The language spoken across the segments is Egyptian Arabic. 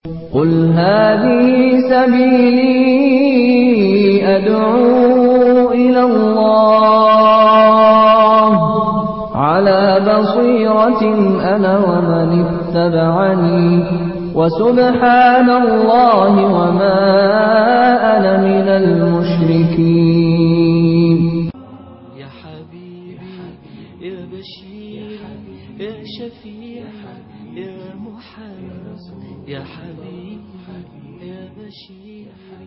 قل هذه سبيلي أدعو إلى الله على بصيرة أنا ومن اتبعني وسبحان الله وما أنا من المشركين يا حبيبي يا بشير يا شفيع يا محمد يا حبيبي يا بشير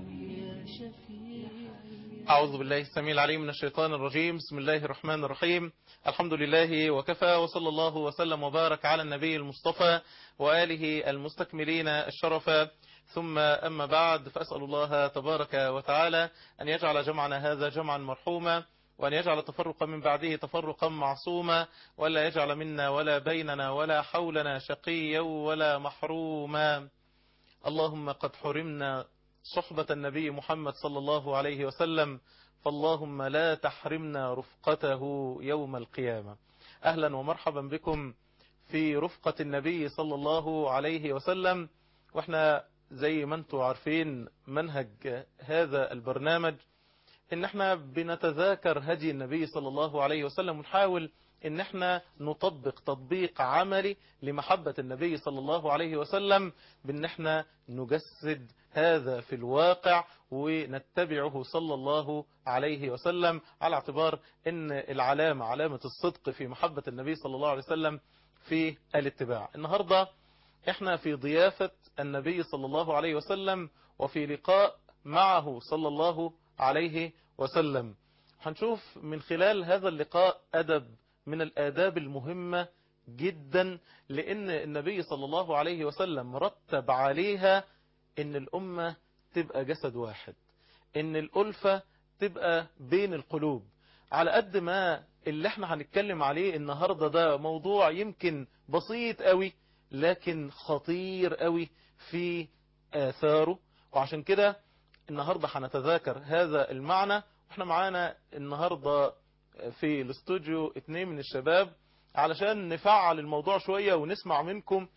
يا شفيع أعوذ بالله السميع العليم من الشيطان الرجيم بسم الله الرحمن الرحيم الحمد لله وكفى وصلى الله وسلم وبارك على النبي المصطفى وآله المستكملين الشرف ثم أما بعد فأسأل الله تبارك وتعالى أن يجعل جمعنا هذا جمعا مرحوما وأن يجعل التفرق من بعده تفرقا معصوما ولا يجعل منا ولا بيننا ولا حولنا شقيا ولا محروما اللهم قد حرمنا صحبة النبي محمد صلى الله عليه وسلم فاللهم لا تحرمنا رفقته يوم القيامة أهلا ومرحبا بكم في رفقة النبي صلى الله عليه وسلم واحنا زي ما انتم عارفين منهج هذا البرنامج ان احنا بنتذاكر هدي النبي صلى الله عليه وسلم ونحاول ان احنا نطبق تطبيق عملي لمحبة النبي صلى الله عليه وسلم بان احنا نجسد هذا في الواقع ونتبعه صلى الله عليه وسلم على اعتبار ان العلامة علامة الصدق في محبة النبي صلى الله عليه وسلم في الاتباع النهاردة احنا في ضيافة النبي صلى الله عليه وسلم وفي لقاء معه صلى الله عليه وسلم هنشوف من خلال هذا اللقاء أدب من الآداب المهمة جدا لأن النبي صلى الله عليه وسلم رتب عليها إن الأمة تبقى جسد واحد إن الألفة تبقى بين القلوب على قد ما اللي احنا هنتكلم عليه النهاردة ده موضوع يمكن بسيط قوي لكن خطير قوي في آثاره وعشان كده النهاردة هنتذاكر هذا المعنى واحنا معانا النهاردة في الاستوديو اتنين من الشباب علشان نفعل الموضوع شوية ونسمع منكم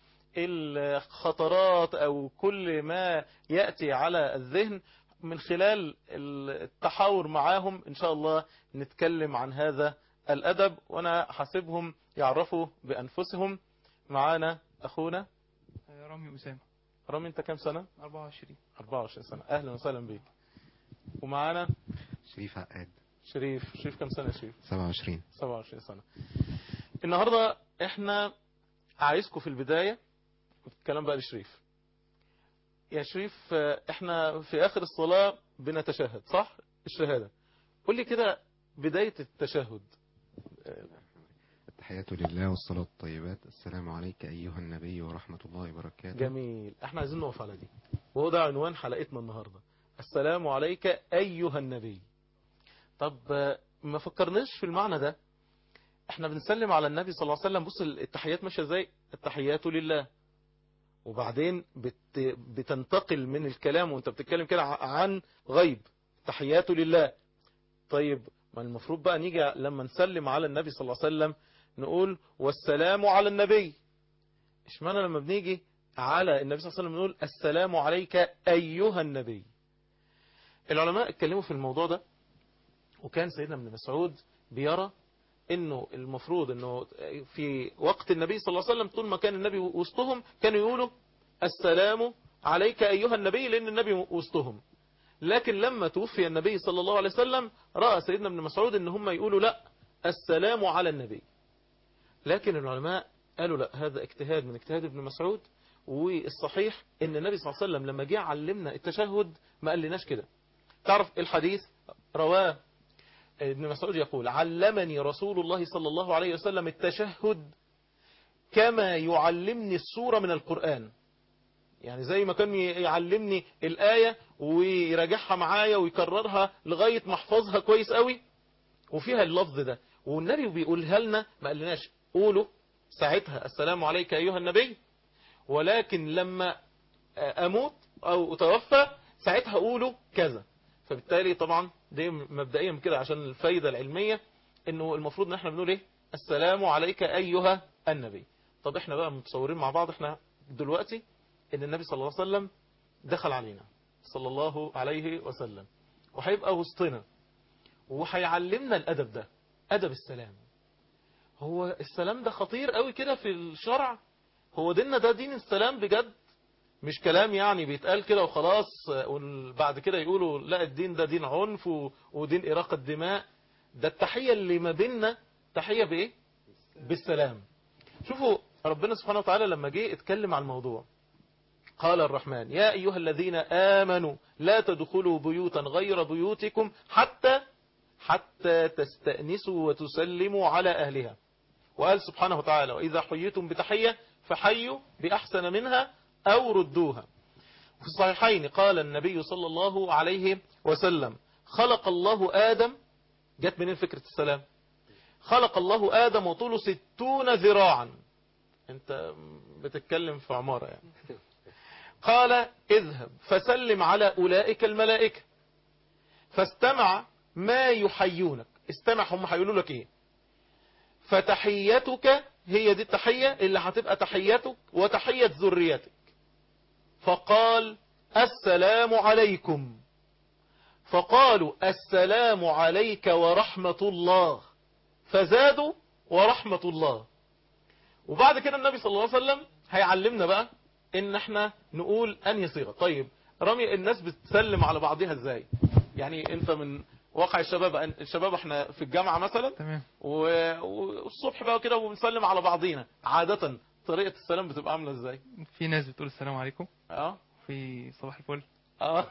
الخطرات او كل ما يأتي على الذهن من خلال التحاور معاهم ان شاء الله نتكلم عن هذا الادب وانا حاسبهم يعرفوا بانفسهم معانا اخونا رامي أسامة رامي انت كام سنة 24 24 سنة اهلا وسهلا بيك ومعانا شريف عقاد شريف شريف كام سنة يا شريف 27 27 سنة النهاردة احنا عايزكم في البداية الكلام بقى لشريف يا شريف احنا في اخر الصلاة بنتشهد صح الشهادة قول لي كده بداية التشهد التحيات لله والصلاة الطيبات السلام عليك أيها النبي ورحمة الله وبركاته جميل احنا عايزين نقف على دي وهو ده عنوان حلقتنا النهاردة السلام عليك ايها النبي طب ما فكرناش في المعنى ده احنا بنسلم على النبي صلى الله عليه وسلم بص التحيات ماشيه ازاي التحيات لله وبعدين بت بتنتقل من الكلام وانت بتتكلم كده عن غيب تحيات لله طيب ما المفروض بقى نيجي لما نسلم على النبي صلى الله عليه وسلم نقول والسلام على النبي اشمعنى لما بنيجي على النبي صلى الله عليه وسلم نقول السلام عليك ايها النبي العلماء اتكلموا في الموضوع ده وكان سيدنا ابن مسعود بيرى انه المفروض انه في وقت النبي صلى الله عليه وسلم طول ما كان النبي وسطهم كانوا يقولوا السلام عليك ايها النبي لان النبي وسطهم لكن لما توفي النبي صلى الله عليه وسلم رأى سيدنا ابن مسعود ان هم يقولوا لا السلام على النبي لكن العلماء قالوا لا هذا اجتهاد من اجتهاد ابن مسعود والصحيح ان النبي صلى الله عليه وسلم لما جه علمنا التشهد ما قالناش كده تعرف الحديث رواه ابن مسعود يقول علمني رسول الله صلى الله عليه وسلم التشهد كما يعلمني السورة من القرآن يعني زي ما كان يعلمني الآية ويراجعها معايا ويكررها لغاية ما احفظها كويس قوي وفيها اللفظ ده والنبي بيقولها لنا ما قالناش قولوا ساعتها السلام عليك أيها النبي ولكن لما أموت أو أتوفى ساعتها قولوا كذا فبالتالي طبعا دي مبدئيا كده عشان الفايدة العلمية انه المفروض ان احنا بنقول ايه السلام عليك ايها النبي طب احنا بقى متصورين مع بعض احنا دلوقتي ان النبي صلى الله عليه وسلم دخل علينا صلى الله عليه وسلم وهيبقى وسطنا وهيعلمنا الادب ده ادب السلام هو السلام ده خطير قوي كده في الشرع هو ديننا ده دين السلام بجد مش كلام يعني بيتقال كده وخلاص وبعد كده يقولوا لا الدين ده دين عنف و- ودين إراقة دماء ده التحية اللي ما بيننا تحية بإيه بالسلام شوفوا ربنا سبحانه وتعالى لما جه اتكلم عن الموضوع قال الرحمن يا أيها الذين آمنوا لا تدخلوا بيوتا غير بيوتكم حتى حتى تستأنسوا وتسلموا على أهلها وقال سبحانه وتعالى وإذا حييتم بتحية فحيوا بأحسن منها أو ردوها في الصحيحين قال النبي صلى الله عليه وسلم خلق الله آدم جت منين فكرة السلام خلق الله آدم وطوله ستون ذراعا انت بتتكلم في عمارة يعني قال اذهب فسلم على أولئك الملائكة فاستمع ما يحيونك استمع هم هيقولوا لك ايه فتحيتك هي دي التحية اللي هتبقى تحيتك وتحية ذريتك فقال السلام عليكم فقالوا السلام عليك ورحمة الله فزادوا ورحمة الله وبعد كده النبي صلى الله عليه وسلم هيعلمنا بقى ان احنا نقول انهي صيغة طيب رامي الناس بتسلم على بعضها ازاي يعني انت من واقع الشباب الشباب احنا في الجامعة مثلا تمام و- والصبح بقى كده وبنسلم على بعضينا عادة طريقة السلام بتبقى عاملة ازاي في ناس بتقول السلام عليكم اه في صباح الفل اه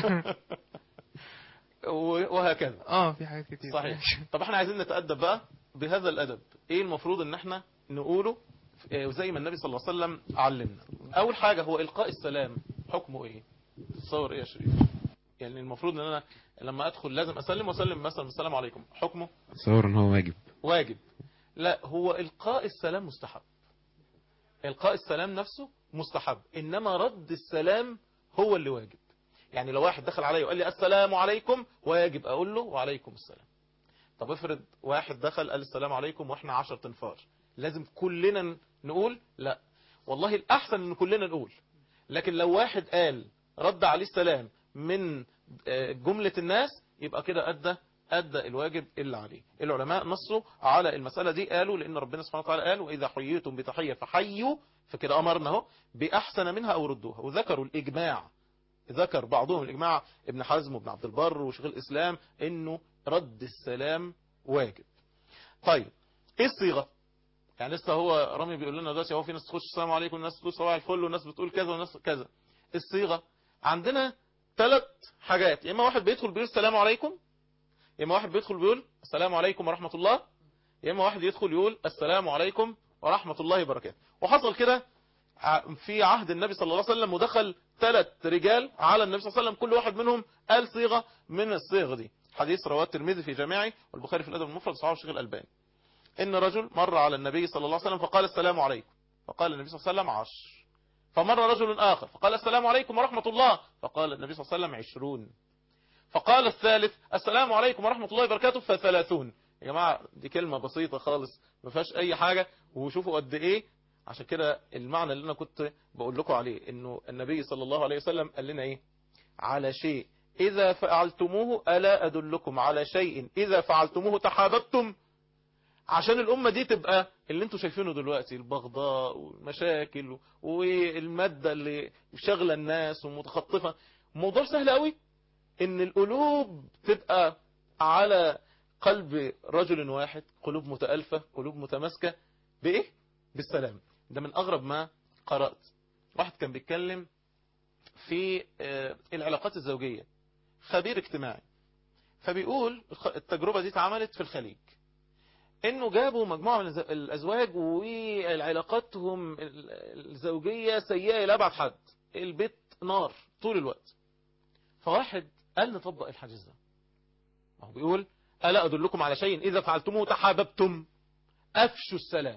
و- وهكذا اه في حاجات كتير صحيح طب احنا عايزين نتأدب بقى بهذا الأدب ايه المفروض ان احنا نقوله آه، زي ما النبي صلى الله عليه وسلم علمنا اول حاجة هو القاء السلام حكمه ايه تصور ايه يا شريف يعني المفروض ان انا لما ادخل لازم اسلم واسلم مثلا السلام عليكم حكمه تصور ان هو واجب واجب لا هو القاء السلام مستحب القاء السلام نفسه مستحب انما رد السلام هو اللي واجب يعني لو واحد دخل علي وقال لي السلام عليكم واجب اقول له وعليكم السلام طب افرض واحد دخل قال السلام عليكم واحنا عشر تنفار لازم كلنا نقول لا والله الاحسن ان كلنا نقول لكن لو واحد قال رد عليه السلام من آه، جملة الناس يبقى كده أدى أدى الواجب اللي عليه العلماء نصوا على المسألة دي قالوا لأن ربنا سبحانه وتعالى قال وإذا حييتم بتحية فحيوا فكده أمرنا اهو بأحسن منها أو ردوها وذكروا الإجماع ذكر بعضهم الإجماع ابن حزم وابن عبد البر وشيخ الإسلام إنه رد السلام واجب طيب إيه الصيغة يعني لسه هو رامي بيقول لنا دلوقتي هو في ناس تخش السلام عليكم وناس تقول صباح الفل وناس بتقول كذا وناس كذا الصيغة عندنا ثلاث حاجات يا اما واحد بيدخل بيقول السلام عليكم يا اما واحد بيدخل بيقول السلام عليكم ورحمة الله يا اما واحد يدخل يقول السلام عليكم ورحمة الله وبركاته وحصل كده ع- في عهد النبي صلى الله عليه وسلم ودخل ثلاث رجال على النبي صلى الله عليه وسلم كل واحد منهم قال صيغة من الصيغ دي حديث رواه الترمذي في جامعه والبخاري في الادب المفرد صحابه الشيخ الالباني ان رجل مر على النبي صلى الله عليه وسلم فقال السلام عليكم فقال النبي صلى الله عليه وسلم عشر فمر رجل آخر فقال السلام عليكم ورحمة الله فقال النبي صلى الله عليه وسلم عشرون فقال الثالث السلام عليكم ورحمة الله وبركاته فثلاثون يا جماعة دي كلمة بسيطة خالص ما فيهاش أي حاجة وشوفوا قد إيه عشان كده المعنى اللي أنا كنت بقول لكم عليه إنه النبي صلى الله عليه وسلم قال لنا إيه على شيء إذا فعلتموه ألا أدلكم على شيء إذا فعلتموه تحاببتم عشان الأمة دي تبقى اللي انتوا شايفينه دلوقتي البغضاء والمشاكل والمادة اللي شغلة الناس ومتخطفة موضوع سهل قوي ان القلوب تبقى على قلب رجل واحد قلوب متألفة قلوب متماسكة بإيه؟ بالسلام ده من أغرب ما قرأت واحد كان بيتكلم في آه، العلاقات الزوجية خبير اجتماعي فبيقول الخ- التجربة دي اتعملت في الخليج انه جابوا مجموعة من الز- الازواج وعلاقاتهم ال- الزوجية سيئة الى ابعد حد البيت نار طول الوقت فواحد قال نطبق الحديث ده ما هو بيقول ألا أدلكم على شيء إذا فعلتموه تحاببتم أفشوا السلام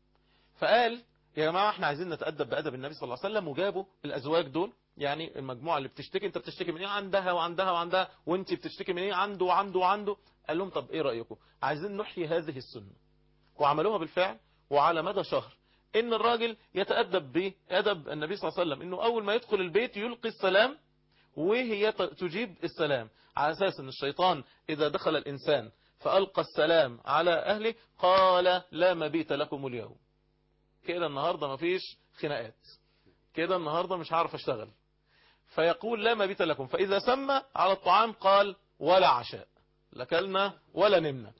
فقال يا جماعة احنا عايزين نتأدب بأدب النبي صلى الله عليه وسلم وجابوا الأزواج دول يعني المجموعة اللي بتشتكي انت بتشتكي من ايه عندها وعندها وعندها وانت بتشتكي من ايه عنده وعنده وعنده قال لهم طب ايه رأيكم عايزين نحيي هذه السنة وعملوها بالفعل وعلى مدى شهر ان الراجل يتأدب بأدب النبي صلى الله عليه وسلم انه اول ما يدخل البيت يلقي السلام وهي ت- تجيب السلام على اساس ان الشيطان اذا دخل الانسان فألقى السلام على اهله قال لا مبيت لكم اليوم كده النهاردة مفيش خناقات كده النهاردة مش عارف اشتغل فيقول لا مبيت لكم فإذا سمى على الطعام قال ولا عشاء لا كلنا ولا نمنا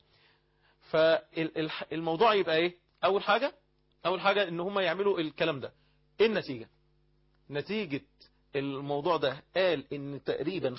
فالموضوع يبقى ايه اول حاجة اول حاجة ان هم يعملوا الكلام ده ايه النتيجة نتيجة الموضوع ده قال ان تقريبا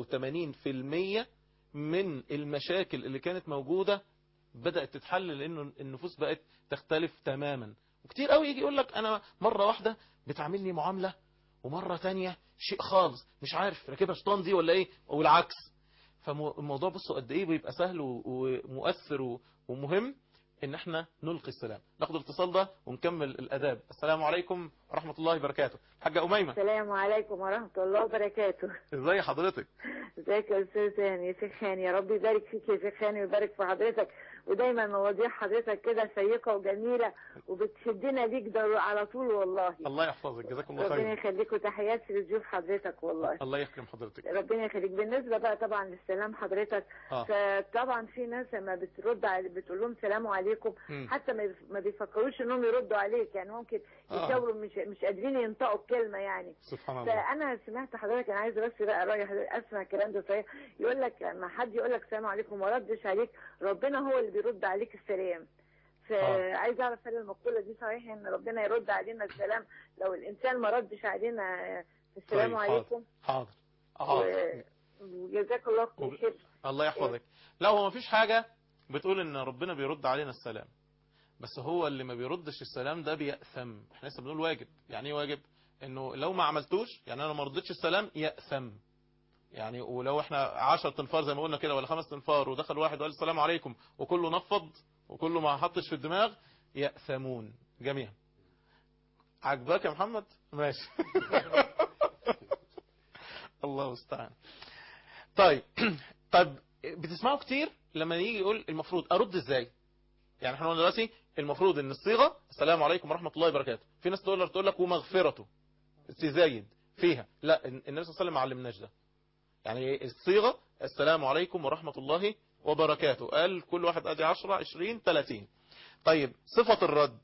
85% من المشاكل اللي كانت موجودة بدأت تتحل لانه النفوس بقت تختلف تماما وكتير قوي يجي يقول لك انا مرة واحدة بتعاملني معاملة ومرة تانية شيء خالص مش عارف راكبها شيطان دي ولا ايه والعكس فالموضوع بصوا قد ايه بيبقى سهل و- ومؤثر و- ومهم ان احنا نلقي السلام ناخد الاتصال ده ونكمل الاداب السلام عليكم ورحمة الله وبركاته حاجة اميمة السلام عليكم ورحمة الله وبركاته ازاي حضرتك ازيك يا استاذ هاني يا شيخ هاني يا رب يبارك فيك يا شيخ هاني ويبارك في حضرتك ودايما مواضيع حضرتك كده شيقة وجميلة وبتشدنا ليك ده على طول والله الله يحفظك جزاكم الله ربنا خير يخليك وتحياتي لضيوف حضرتك والله الله يكرم حضرتك ربنا يخليك بالنسبة بقى طبعا للسلام حضرتك اه فطبعا في ناس لما بترد على بتقول لهم سلام عليكم مم. حتى ما ما بيفكروش انهم يردوا عليك يعني ممكن آه. يشاوروا مش مش قادرين ينطقوا الكلمة يعني سبحان الله فانا سمعت حضرتك انا عايزه بس بقى راي حضرتك اسمع الكلام ده صحيح يقول لك لما حد يقول لك السلام عليكم وما ردش عليك ربنا هو اللي بيرد عليك السلام فعايز اعرف هل المقوله دي صحيح ان ربنا يرد علينا السلام لو الانسان ما ردش علينا السلام طيب، عليكم حاضر حاضر و- وجزاك الله كل خير الله يحفظك لا هو مفيش حاجة بتقول ان ربنا بيرد علينا السلام بس هو اللي ما بيردش السلام ده بيأثم احنا لسه بنقول واجب يعني ايه واجب انه لو ما عملتوش يعني انا ما ردتش السلام يأثم يعني ولو احنا 10 تنفار زي ما قلنا كده ولا خمس تنفار ودخل واحد وقال السلام عليكم وكله نفض وكله ما حطش في الدماغ يأثمون جميعا عجبك يا محمد ماشي الله المستعان طيب طب بتسمعوا كتير لما يجي يقول المفروض ارد ازاي يعني احنا قلنا دلوقتي المفروض ان الصيغه السلام عليكم ورحمه الله وبركاته في ناس تقول تقول لك ومغفرته تزايد فيها لا النبي صلى الله عليه وسلم ما علمناش ده يعني الصيغه السلام عليكم ورحمه الله وبركاته قال كل واحد ادي 10 20 30 طيب صفه الرد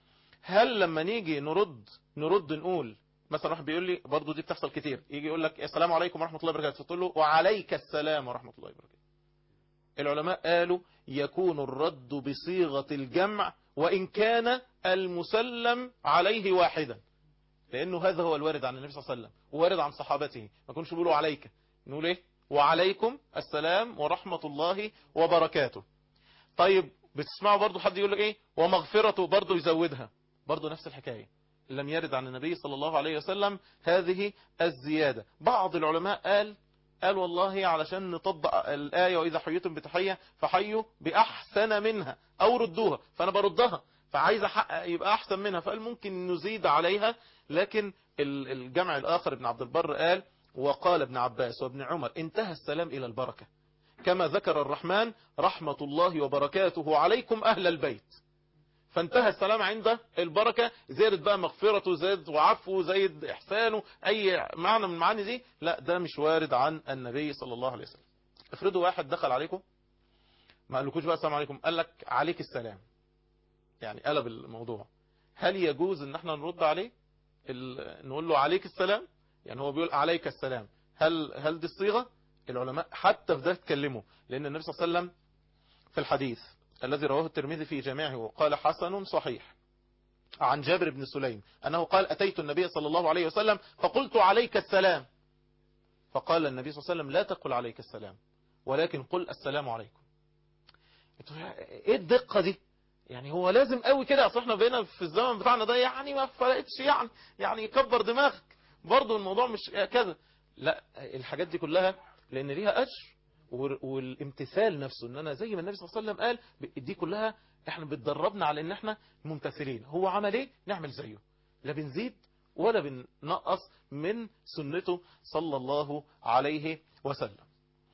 هل لما نيجي نرد نرد نقول مثلا واحد بيقول لي برضه دي بتحصل كتير يجي يقول لك السلام عليكم ورحمه الله وبركاته فتقول له وعليك السلام ورحمه الله وبركاته العلماء قالوا يكون الرد بصيغة الجمع وإن كان المسلم عليه واحدا لأنه هذا هو الوارد عن النبي صلى الله عليه وسلم ووارد عن صحابته ما كنش بيقولوا عليك نقول ايه وعليكم السلام ورحمة الله وبركاته طيب بتسمعوا برضو حد يقول لك ايه ومغفرته برضو يزودها برضو نفس الحكاية لم يرد عن النبي صلى الله عليه وسلم هذه الزيادة بعض العلماء قال قال والله علشان نطبق الآية وإذا حييتم بتحية فحيوا بأحسن منها أو ردوها فأنا بردها فعايز أحقق يبقى أحسن منها فقال ممكن نزيد عليها لكن ال- الجمع الآخر ابن عبد البر قال وقال ابن عباس وابن عمر انتهى السلام إلى البركة كما ذكر الرحمن رحمة الله وبركاته عليكم أهل البيت فانتهى السلام عند البركة زادت بقى مغفرته زاد وعفو زايد إحسانه أي معنى من المعاني دي لا ده مش وارد عن النبي صلى الله عليه وسلم افرضوا واحد دخل عليكم ما قالكوش بقى السلام عليكم قال لك عليك السلام يعني قلب الموضوع هل يجوز ان احنا نرد عليه ال... نقول له عليك السلام يعني هو بيقول عليك السلام هل هل دي الصيغة العلماء حتى في ده اتكلموا لان النبي صلى الله عليه وسلم في الحديث الذي رواه الترمذي في جامعه وقال حسن صحيح عن جابر بن سليم أنه قال أتيت النبي صلى الله عليه وسلم فقلت عليك السلام فقال النبي صلى الله عليه وسلم لا تقل عليك السلام ولكن قل السلام عليكم ايه الدقة دي يعني هو لازم قوي كده اصل احنا بقينا في الزمن بتاعنا ده يعني ما فرقتش يعني يعني كبر دماغك برضه الموضوع مش كذا لا الحاجات دي كلها لان ليها اجر والامتثال نفسه ان انا زي ما النبي صلى الله عليه وسلم قال دي كلها احنا بتدربنا على ان احنا ممتثلين هو عمل ايه نعمل زيه لا بنزيد ولا بننقص من سنته صلى الله عليه وسلم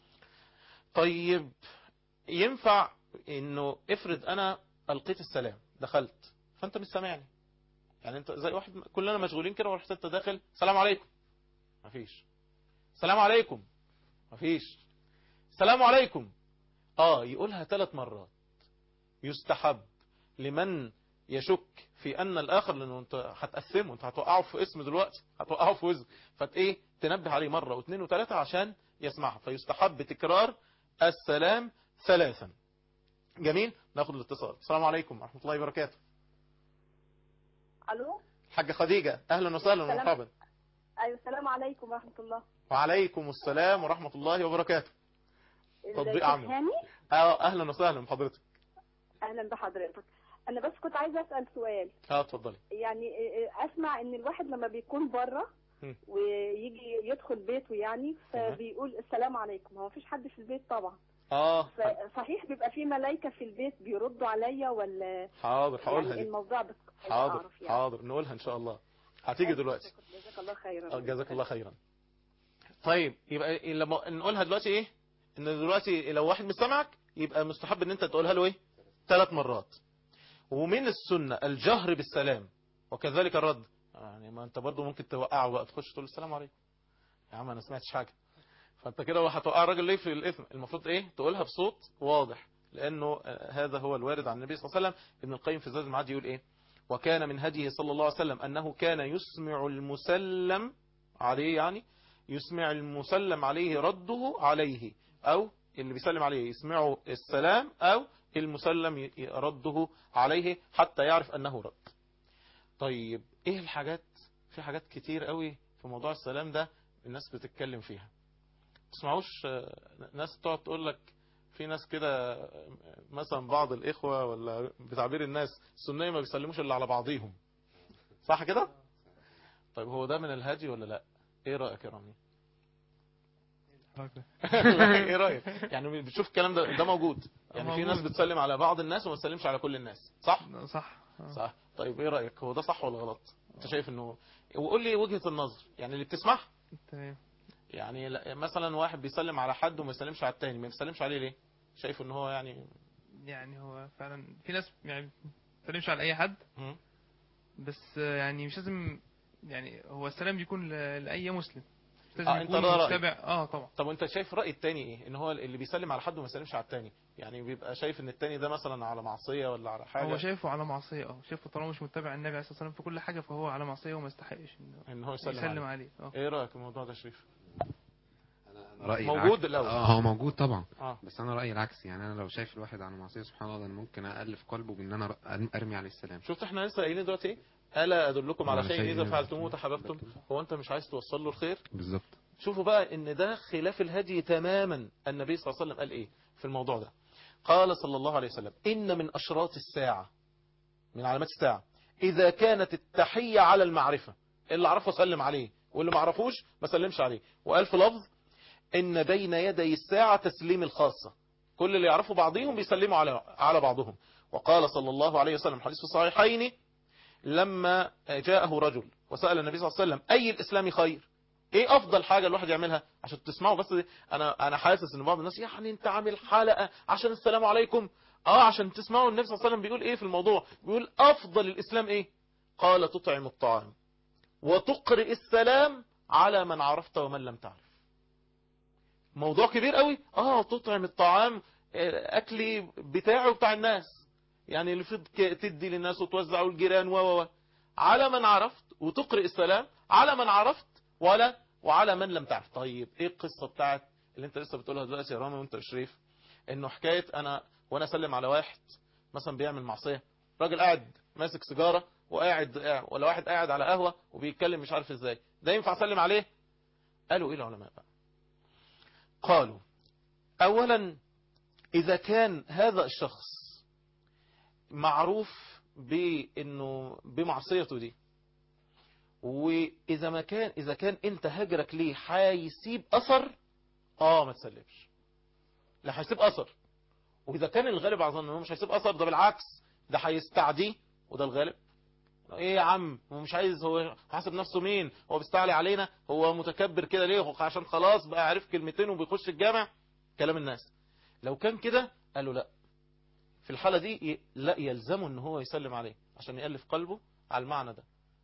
طيب ينفع انه افرض انا القيت السلام دخلت فانت مش سامعني يعني انت زي واحد كلنا مشغولين كده ورحت انت داخل السلام عليكم مفيش السلام عليكم مفيش السلام عليكم اه يقولها ثلاث مرات يستحب لمن يشك في ان الاخر لانه انت هتقسمه انت هتوقعه في اسم دلوقتي هتوقعه في وزن فت ايه تنبه عليه مره واثنين وثلاثه عشان يسمعها فيستحب تكرار السلام ثلاثا جميل ناخد الاتصال السلام عليكم ورحمه الله وبركاته الو حاجه خديجه اهلا وسهلا سلام. ومرحبا ايوه السلام عليكم ورحمه الله وعليكم السلام ورحمه الله وبركاته تطبيق ازيك عمل. هاني اه اهلا وسهلا بحضرتك اهلا بحضرتك انا بس كنت عايزه اسال سؤال اه اتفضلي يعني اسمع ان الواحد لما بيكون بره مم. ويجي يدخل بيته يعني تمام. فبيقول السلام عليكم هو مفيش حد في البيت طبعا اه فصحيح بيبقى في ملائكه في البيت بيردوا عليا ولا حاضر هقولها يعني دي الموضوع بس عايزة حاضر أعرف يعني. حاضر نقولها ان شاء الله هتيجي دلوقتي جزاك الله خيرا آه، جزاك الله خيرا طيب يبقى إيه لما نقولها دلوقتي ايه ان دلوقتي لو واحد مش سامعك يبقى مستحب ان انت تقولها له ايه ثلاث مرات ومن السنة الجهر بالسلام وكذلك الرد يعني ما انت برضو ممكن توقعه بقى تخش تقول السلام عليكم يا عم انا سمعتش حاجة فانت كده هتوقع الراجل ليه في الاثم المفروض ايه تقولها بصوت واضح لانه آه، هذا هو الوارد عن النبي صلى الله عليه وسلم ابن القيم في زاد المعاد يقول ايه وكان من هديه صلى الله عليه وسلم انه كان يسمع المسلم عليه يعني يسمع المسلم عليه رده عليه او اللي بيسلم عليه يسمعه السلام او المسلم ي- رده عليه حتى يعرف انه رد طيب ايه الحاجات في حاجات كتير قوي في موضوع السلام ده الناس بتتكلم فيها تسمعوش آه، ناس تقعد تقول لك في ناس كده آه، مثلا بعض الاخوة ولا بتعبير الناس السنية ما بيسلموش الا على بعضيهم صح كده طيب هو ده من الهدي ولا لا ايه رأيك يا رامي ايه رايك يعني بتشوف الكلام ده ده موجود يعني في ناس موجود. بتسلم على بعض الناس وما تسلمش على كل الناس صح صح آه. صح طيب ايه رايك هو ده صح ولا غلط انت شايف انه وقول لي وجهة النظر يعني اللي بتسمع تمام يعني لا- مثلا واحد بيسلم على حد وما يسلمش على التاني ما بيسلمش عليه ليه شايف ان هو يعني يعني هو فعلا في ناس يعني ما بتسلمش على اي حد مم. بس آه، يعني مش لازم يعني هو السلام بيكون ل- لاي مسلم مش لازم آه، أنت يكون ده رأيك. متبع اه طبعا طب وانت شايف رأي التاني ايه ان هو اللي بيسلم على حد وما يسلمش على التاني يعني بيبقى شايف ان التاني ده مثلا على معصية ولا على حاجة هو شايفه على معصيه اه شايفه طالما مش متبع النبي عليه الصلاه والسلام في كل حاجه فهو على معصيه وما يستحقش انه ان هو يسلم, يسلم عليه. عليه اه ايه رأيك في الموضوع ده يا شريف رأيي موجود العكس. الأول. اه هو موجود طبعا اه بس انا رأيي العكس يعني انا لو شايف الواحد على معصية سبحان الله انا ممكن ألف قلبه بان انا ر- ارمي عليه السلام شفت احنا لسه قايلين دلوقتي ايه الا ادلكم على على شيء شيء اذا إذا فعلتموه فعلتموه تحاببتم هو انت مش عايز توصل له الخير بالظبط شوفوا بقى ان ده خلاف الهدي تماما النبي صلى الله عليه وسلم قال ايه في الموضوع ده قال صلى الله عليه وسلم ان من اشراط الساعة من علامات الساعة اذا كانت التحية على المعرفة اللي عرفه سلم عليه واللي ما عرفوش ما سلمش عليه وقال في لفظ ان بين يدي الساعة تسليم الخاصة كل اللي يعرفوا بعضهم بيسلموا على على بعضهم وقال صلى الله عليه وسلم حديث في الصحيحين لما جاءه رجل وسأل النبي صلى الله عليه وسلم أي الإسلام خير ايه افضل حاجة الواحد يعملها عشان تسمعوا بس دي. انا انا حاسس ان بعض الناس يعني انت عامل حلقة عشان السلام عليكم اه عشان تسمعوا النبي صلى الله عليه وسلم بيقول ايه في الموضوع بيقول افضل الاسلام ايه قال تطعم الطعام وتقرئ السلام على من عرفت ومن لم تعرف موضوع كبير قوي اه تطعم الطعام آه، اكلي بتاعي وبتاع الناس يعني اللي فض تدي للناس وتوزعه الجيران و و و على من عرفت وتقرئ السلام على من عرفت ولا وعلى من لم تعرف طيب ايه القصة بتاعت اللي انت لسه بتقولها دلوقتي يا رامي وانت يا شريف انه حكاية انا وانا اسلم على واحد مثلا بيعمل معصية راجل قاعد ماسك سيجارة وقاعد ولا واحد قاعد على قهوة وبيتكلم مش عارف ازاي ده ينفع اسلم عليه قالوا ايه العلماء بقى قالوا اولا اذا كان هذا الشخص معروف بانه بمعصيته دي واذا ما كان اذا كان انت هجرك ليه هيسيب اثر اه ما تسلمش لا هيسيب اثر واذا كان الغالب على ظن انه مش هيسيب اثر ده بالعكس ده هيستعديه وده الغالب ايه يا عم هو مش عايز هو حاسب نفسه مين هو بيستعلي علينا هو متكبر كده ليه هو عشان خلاص بقى عارف كلمتين وبيخش الجامع كلام الناس لو كان كده قالوا لا في الحالة دي ي- لا يلزمه ان هو يسلم عليه عشان يألف قلبه على المعنى ده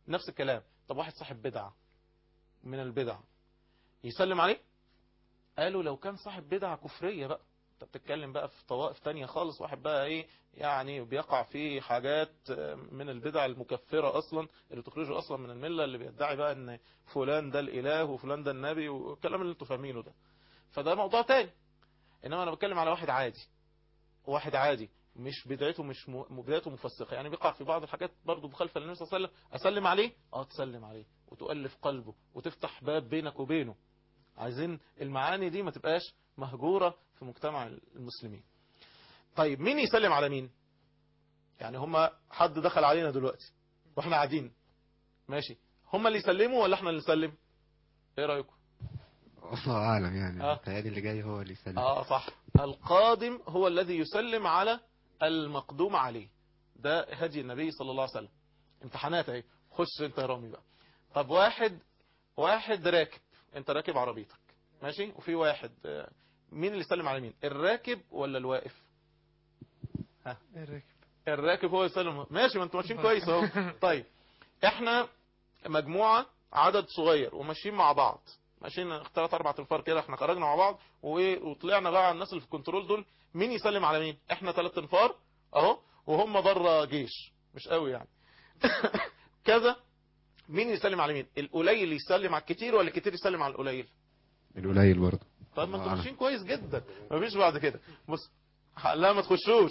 نفس الكلام طب واحد صاحب بدعة من البدع يسلم عليه قالوا لو كان صاحب بدعة كفرية بقى انت بتتكلم بقى في طوائف تانية خالص واحد بقى ايه يعني بيقع في حاجات من البدع المكفرة اصلا اللي تخرجه اصلا من الملة اللي بيدعي بقى ان فلان ده الاله وفلان ده النبي والكلام اللي انتوا فاهمينه ده فده موضوع تاني انما انا بتكلم على واحد عادي واحد عادي مش بدايته مش م... بدايته مفسخه يعني بيقع في بعض الحاجات برضه مخالفه للنبي صلى الله عليه وسلم اسلم عليه اه تسلم عليه وتؤلف قلبه وتفتح باب بينك وبينه عايزين المعاني دي ما تبقاش مهجوره في مجتمع المسلمين طيب مين يسلم على مين يعني هما حد دخل علينا دلوقتي واحنا قاعدين ماشي هما اللي يسلموا ولا احنا اللي نسلم ايه رايكم الله اعلم يعني آه. متهيألي اللي جاي هو اللي يسلم اه صح القادم هو الذي يسلم على المقدوم عليه ده هدي النبي صلى الله عليه وسلم امتحانات اهي خش انت يا رامي بقى طب واحد واحد راكب انت راكب عربيتك ماشي وفي واحد آه، مين اللي يسلم على مين الراكب ولا الواقف الراكب الراكب هو يسلم ماشي ما انتوا ماشيين كويس اهو طيب احنا مجموعة عدد صغير وماشيين مع بعض ماشيين ثلاث اربع تنفار كده احنا خرجنا مع بعض وايه وطلعنا بقى على الناس اللي في الكنترول دول مين يسلم على مين احنا ثلاث تنفار اهو وهم بره جيش مش قوي يعني كذا مين يسلم على مين القليل يسلم على الكتير ولا الكتير يسلم على القليل القليل برضه طيب ما انتوا أعلم. ماشيين كويس جدا مفيش بعد كده بص لا ما تخشوش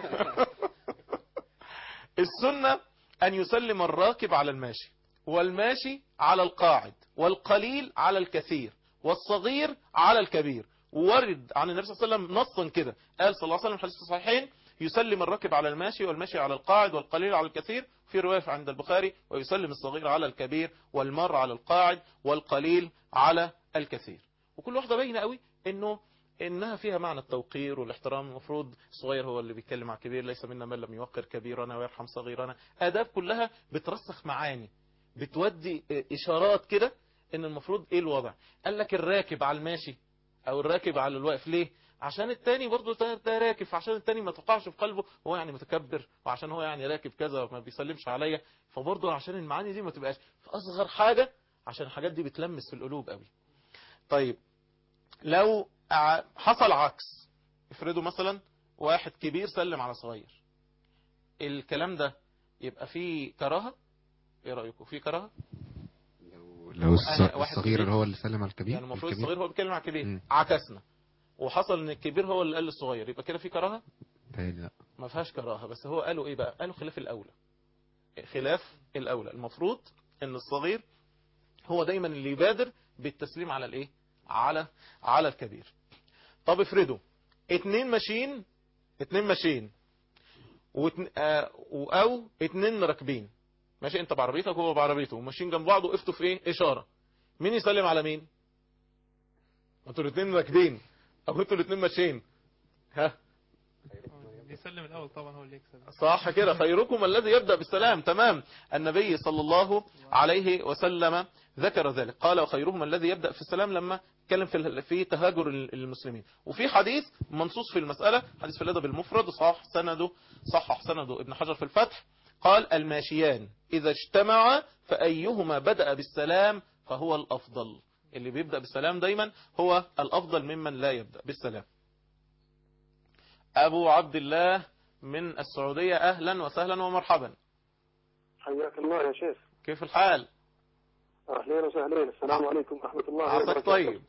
السنة أن يسلم الراكب على الماشي والماشي على القاعد والقليل على الكثير والصغير على الكبير ورد عن النبي صلى الله عليه وسلم نصا كده قال صلى الله عليه وسلم في حديث الصحيحين يسلم الراكب على الماشي والماشي على القاعد والقليل على الكثير في رواية عند البخاري ويسلم الصغير على الكبير والمر على القاعد والقليل على الكثير وكل واحدة باينة قوي انه انها فيها معنى التوقير والاحترام المفروض الصغير هو اللي بيتكلم على الكبير ليس منا من لم يوقر كبيرنا ويرحم صغيرنا اداب كلها بترسخ معاني بتودي اشارات كده ان المفروض ايه الوضع قال لك الراكب على الماشي او الراكب على الواقف ليه عشان التاني برضه ده, ده راكب عشان التاني ما تقعش في قلبه هو يعني متكبر وعشان هو يعني راكب كذا وما بيسلمش عليا فبرضه عشان المعاني دي ما تبقاش في اصغر حاجة عشان الحاجات دي بتلمس في القلوب قوي طيب لو ع- حصل عكس افرضوا مثلا واحد كبير سلم على صغير الكلام ده يبقى فيه كراهة ايه رأيكم فيه كراهة لو لو الص- أنا واحد الصغير كبير. اللي هو اللي سلم على الكبير يعني المفروض الكبير. الصغير هو بيتكلم على الكبير مم. عكسنا وحصل ان الكبير هو اللي قال للصغير يبقى كده في كراهة متهيألي لا ما فيهاش كراهة بس هو قالوا ايه بقى قالوا خلاف الاولى خلاف الاولى المفروض ان الصغير هو دايما اللي يبادر بالتسليم على الايه على على الكبير طب افرضوا اتنين ماشيين اتنين ماشيين واتن... آه... او اتنين راكبين ماشي انت بعربيتك وهو بعربيته وماشيين جنب بعض وقفتوا في ايه اشاره مين يسلم على مين انتوا الاثنين راكبين او انتوا الاثنين ماشيين ها اللي يسلم الاول طبعا هو اللي يكسب صح كده خيركم الذي يبدأ بالسلام تمام النبي صلى الله عليه وسلم ذكر ذلك قال وخيرهم الذي يبدأ في السلام لما اتكلم في في تهاجر المسلمين وفي حديث منصوص في المسألة حديث في الأدب المفرد صح سنده صحح سنده ابن حجر في الفتح قال الماشيان إذا اجتمعا فأيهما بدأ بالسلام فهو الأفضل اللي بيبدأ بالسلام دايما هو الأفضل ممن لا يبدأ بالسلام أبو عبد الله من السعودية أهلا وسهلا ومرحبا حياك الله يا شيخ كيف الحال اهلين وسهلين السلام عليكم ورحمه الله عساك وبركاته طيب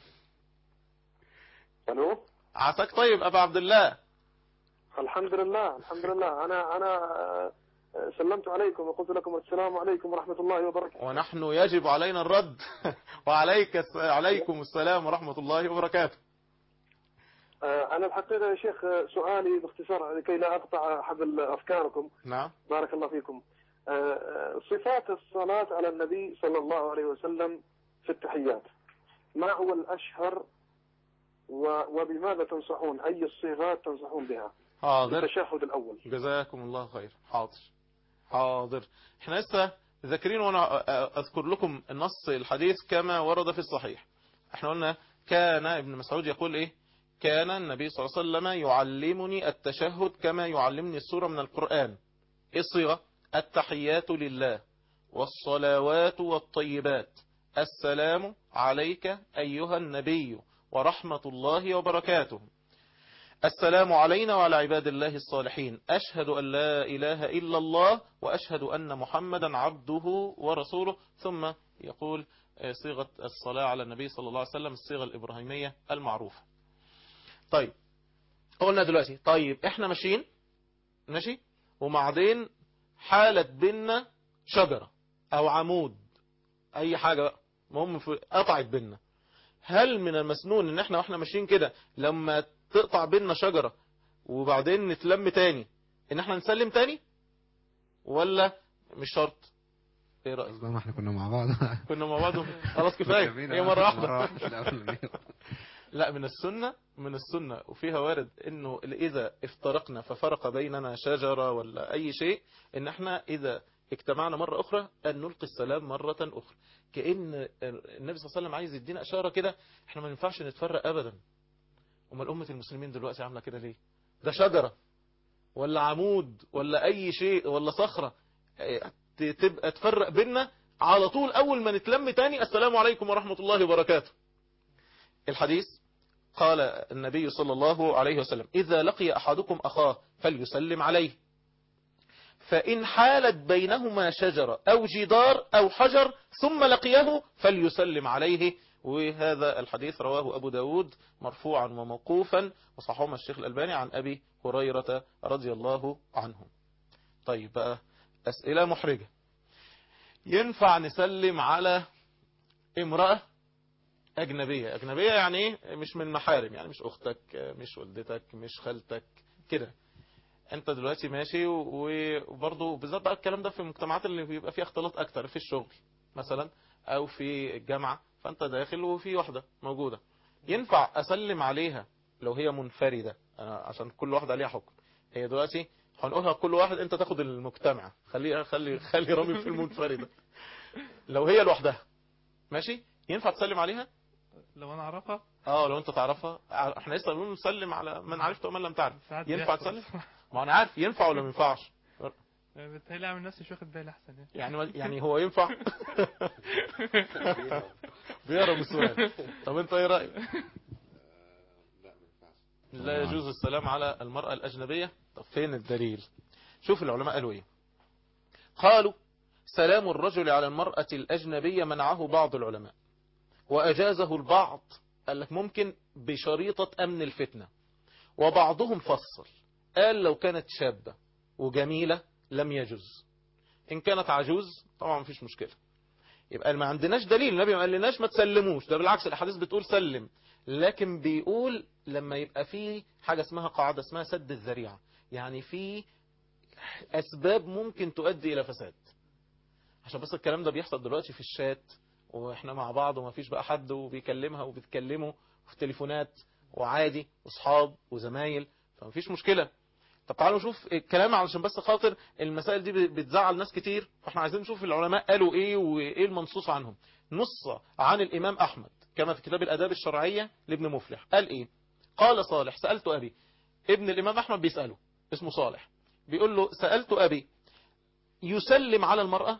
الو عساك طيب أبا عبد الله الحمد لله الحمد لله انا انا آه، سلمت عليكم وقلت لكم السلام عليكم ورحمه الله وبركاته ونحن يجب علينا الرد وعليك الس- عليكم السلام ورحمة الله وبركاته آه، انا الحقيقه يا شيخ آه، سؤالي باختصار لكي لا اقطع حبل افكاركم نعم بارك الله فيكم آه، آه، صفات الصلاه على النبي صلى الله عليه وسلم في التحيات ما هو الاشهر و- وبماذا تنصحون اي الصيغات تنصحون بها حاضر التشهد الاول جزاكم الله خير حاضر حاضر احنا لسه ذاكرين وانا اذكر لكم النص الحديث كما ورد في الصحيح احنا قلنا كان ابن مسعود يقول ايه كان النبي صلى الله عليه وسلم يعلمني التشهد كما يعلمني السورة من القرآن ايه الصيغة التحيات لله والصلوات والطيبات السلام عليك أيها النبي ورحمة الله وبركاته السلام علينا وعلى عباد الله الصالحين أشهد أن لا إله إلا الله وأشهد أن محمدا عبده ورسوله ثم يقول صيغة الصلاة على النبي صلى الله عليه وسلم الصيغة الإبراهيمية المعروفة طيب قلنا دلوقتي طيب احنا ماشيين ماشي وبعدين حالت بينا شجرة او عمود اي حاجة بقى المهم في- قطعت بينا هل من المسنون ان احنا واحنا ماشيين كده لما تقطع بينا شجرة وبعدين نتلم تاني ان احنا نسلم تاني ولا مش شرط ايه رأيك قصدي ما احنا كنا مع بعض كنا مع بعض خلاص كفاية هي مرة واحدة مرة واحدة في الأولانية. لا من السنة من السنة وفيها وارد انه إذا افترقنا ففرق بيننا شجرة ولا أي شيء ان احنا إذا اجتمعنا مرة أخرى أن نلقي السلام مرة أخرى كأن النبي صلى الله عليه وسلم عايز يدينا إشارة كده احنا ما ينفعش نتفرق أبدا أمال أمة المسلمين دلوقتي عاملة كده ليه ده شجرة ولا عمود ولا أي شيء ولا صخرة اه، ت- تبقى تفرق بيننا على طول أول ما نتلم تاني السلام عليكم ورحمة الله وبركاته الحديث قال النبي صلى الله عليه وسلم إذا لقي أحدكم أخاه فليسلم عليه فإن حالت بينهما شجرة أو جدار أو حجر ثم لقيه فليسلم عليه وهذا الحديث رواه أبو داود مرفوعا وموقوفا وصححه الشيخ الألباني عن أبي هريرة رضي الله عنه طيب بقى أسئلة محرجة ينفع نسلم على امرأة أجنبية أجنبية يعني إيه؟ مش من محارم يعني مش أختك مش والدتك مش خالتك كده أنت دلوقتي ماشي و- وبرضه بالذات بقى الكلام ده في المجتمعات اللي بيبقى فيها اختلاط أكتر في الشغل مثلا أو في الجامعة فأنت داخل وفي واحدة موجودة ينفع أسلم عليها لو هي منفردة أنا عشان كل واحدة عليها حكم هي دلوقتي هنقولها كل واحد أنت تاخد المجتمع خلي خلي خلي رامي في المنفردة لو هي لوحدها ماشي ينفع تسلم عليها لو انا اعرفها اه لو انت تعرفها احنا لسه بنقول نسلم على من عرفت ومن لم تعرف ساعات ينفع بيحصل. تسلم ما انا عارف ينفع ولا ما ينفعش بتهيألي اعمل نفسي مش واخد بالي احسن يعني يعني يعني هو ينفع بيهرب السؤال طب انت ايه رايك لا ما ينفعش لا يجوز السلام على المرأة الأجنبية طب فين الدليل شوف العلماء قالوا ايه قالوا سلام الرجل على المرأة الأجنبية منعه بعض العلماء وأجازه البعض قال لك ممكن بشريطة أمن الفتنة وبعضهم فصل قال لو كانت شابة وجميلة لم يجوز إن كانت عجوز طبعا مفيش مشكلة يبقى ما عندناش دليل النبي ما قالناش ما تسلموش ده بالعكس الأحاديث بتقول سلم لكن بيقول لما يبقى في حاجة اسمها قاعدة اسمها سد الذريعة يعني في أسباب ممكن تؤدي إلى فساد عشان بس الكلام ده بيحصل دلوقتي في الشات واحنا مع بعض وما فيش بقى حد وبيكلمها وبتكلمه في تليفونات وعادي واصحاب وزمايل فما فيش مشكلة طب تعالوا نشوف الكلام علشان بس خاطر المسائل دي بتزعل ناس كتير فاحنا عايزين نشوف العلماء قالوا ايه وايه المنصوص عنهم نص عن الامام احمد كما في كتاب الاداب الشرعية لابن مفلح قال ايه قال صالح سألت ابي ابن الامام احمد بيسأله اسمه صالح بيقول له سألت ابي يسلم على المرأة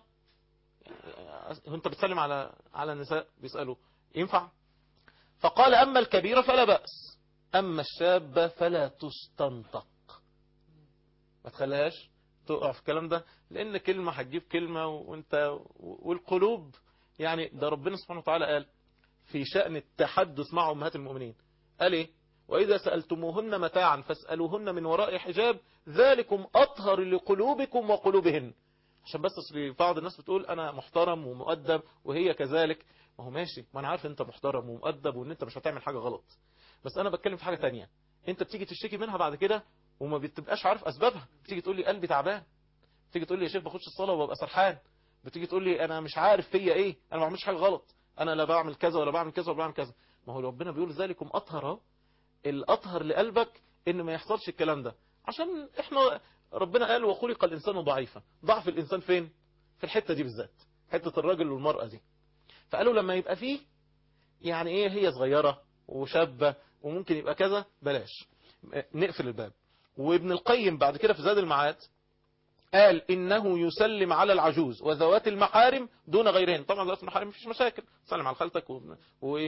انت بتسلم على على النساء بيسألوا ينفع فقال اما الكبيرة فلا بأس اما الشابة فلا تستنطق ما تخليهاش تقع في الكلام ده لان كلمة هتجيب كلمة وانت والقلوب يعني ده ربنا سبحانه وتعالى قال في شأن التحدث مع امهات المؤمنين قال ايه واذا سألتموهن متاعا فاسألوهن من وراء حجاب ذلكم اطهر لقلوبكم وقلوبهن عشان بس أصل بعض الناس بتقول انا محترم ومؤدب وهي كذلك ما هو ماشي ما انا عارف انت محترم ومؤدب وان انت مش هتعمل حاجة غلط بس انا بتكلم في حاجة تانية انت بتيجي تشتكي منها بعد كده وما بتبقاش عارف اسبابها بتيجي تقول لي قلبي تعبان بتيجي تقول لي يا شيخ بخش الصلاة وببقى سرحان بتيجي تقول لي انا مش عارف فيا ايه انا ما بعملش حاجة غلط انا لا بعمل كذا ولا بعمل كذا ولا بعمل كذا ما هو ربنا بيقول ذلكم اطهر اهو الاطهر لقلبك ان ما يحصلش الكلام ده عشان احنا ربنا قال وخلق الانسان ضعيفا ضعف الانسان فين في الحتة دي بالذات حتة الراجل والمرأة دي فقالوا لما يبقى فيه يعني ايه هي صغيرة وشابة وممكن يبقى كذا بلاش نقفل الباب وابن القيم بعد كده في زاد المعاد قال إنه يسلم على العجوز وذوات المحارم دون غيرهن طبعا ذوات المحارم مفيش مشاكل سلم على خالتك و-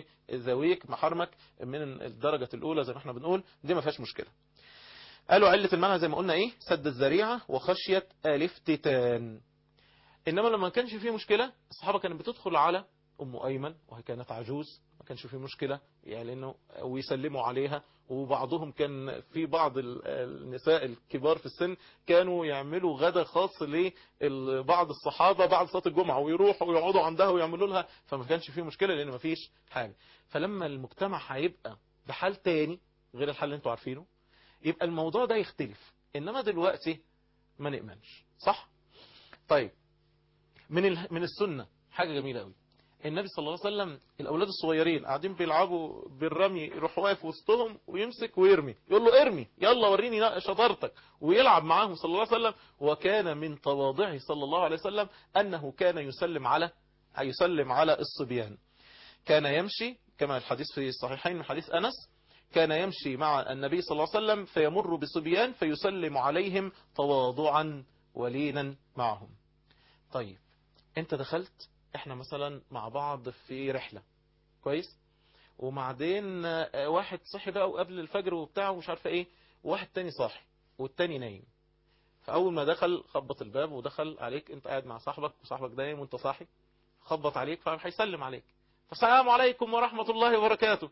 وذويك محارمك من الدرجة الأولى زي ما احنا بنقول دي ما فيهاش مشكلة قالوا علة المنع زي ما قلنا ايه سد الذريعة وخشية الافتتان انما لما ما كانش فيه مشكلة الصحابة كانت بتدخل على ام ايمن وهي كانت عجوز ما كانش فيه مشكلة يعني لانه ويسلموا عليها وبعضهم كان في بعض ال- النساء الكبار في السن كانوا يعملوا غدا خاص لبعض الصحابة بعد صلاة الجمعة ويروحوا ويقعدوا عندها ويعملوا لها فما كانش فيه مشكلة لان ما فيش حاجة فلما المجتمع هيبقى بحال تاني غير الحال اللي انتوا عارفينه يبقى الموضوع ده يختلف انما دلوقتي ما نأمنش صح طيب من ال... من السنة حاجة جميلة قوي النبي صلى الله عليه وسلم الأولاد الصغيرين قاعدين بيلعبوا بالرمي يروح واقف وسطهم ويمسك ويرمي يقول له ارمي يلا وريني شطارتك ويلعب معاهم صلى الله عليه وسلم وكان من تواضعه صلى الله عليه وسلم أنه كان يسلم على يسلم على الصبيان كان يمشي كما الحديث في الصحيحين من حديث أنس كان يمشي مع النبي صلى الله عليه وسلم فيمر بصبيان فيسلم عليهم تواضعا ولينا معهم طيب انت دخلت احنا مثلا مع بعض في رحلة كويس وبعدين آه، واحد صحي بقى وقبل الفجر وبتاع ومش عارفه ايه وواحد تاني صاحي والتاني نايم فاول ما دخل خبط الباب ودخل عليك انت قاعد مع صاحبك وصاحبك نايم وانت صاحي خبط عليك فهيسلم عليك فالسلام عليكم ورحمة الله وبركاته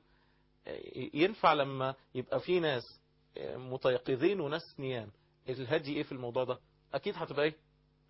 ينفع لما يبقى في ناس متيقظين وناس نيام الهدي ايه في الموضوع ده اكيد هتبقى ايه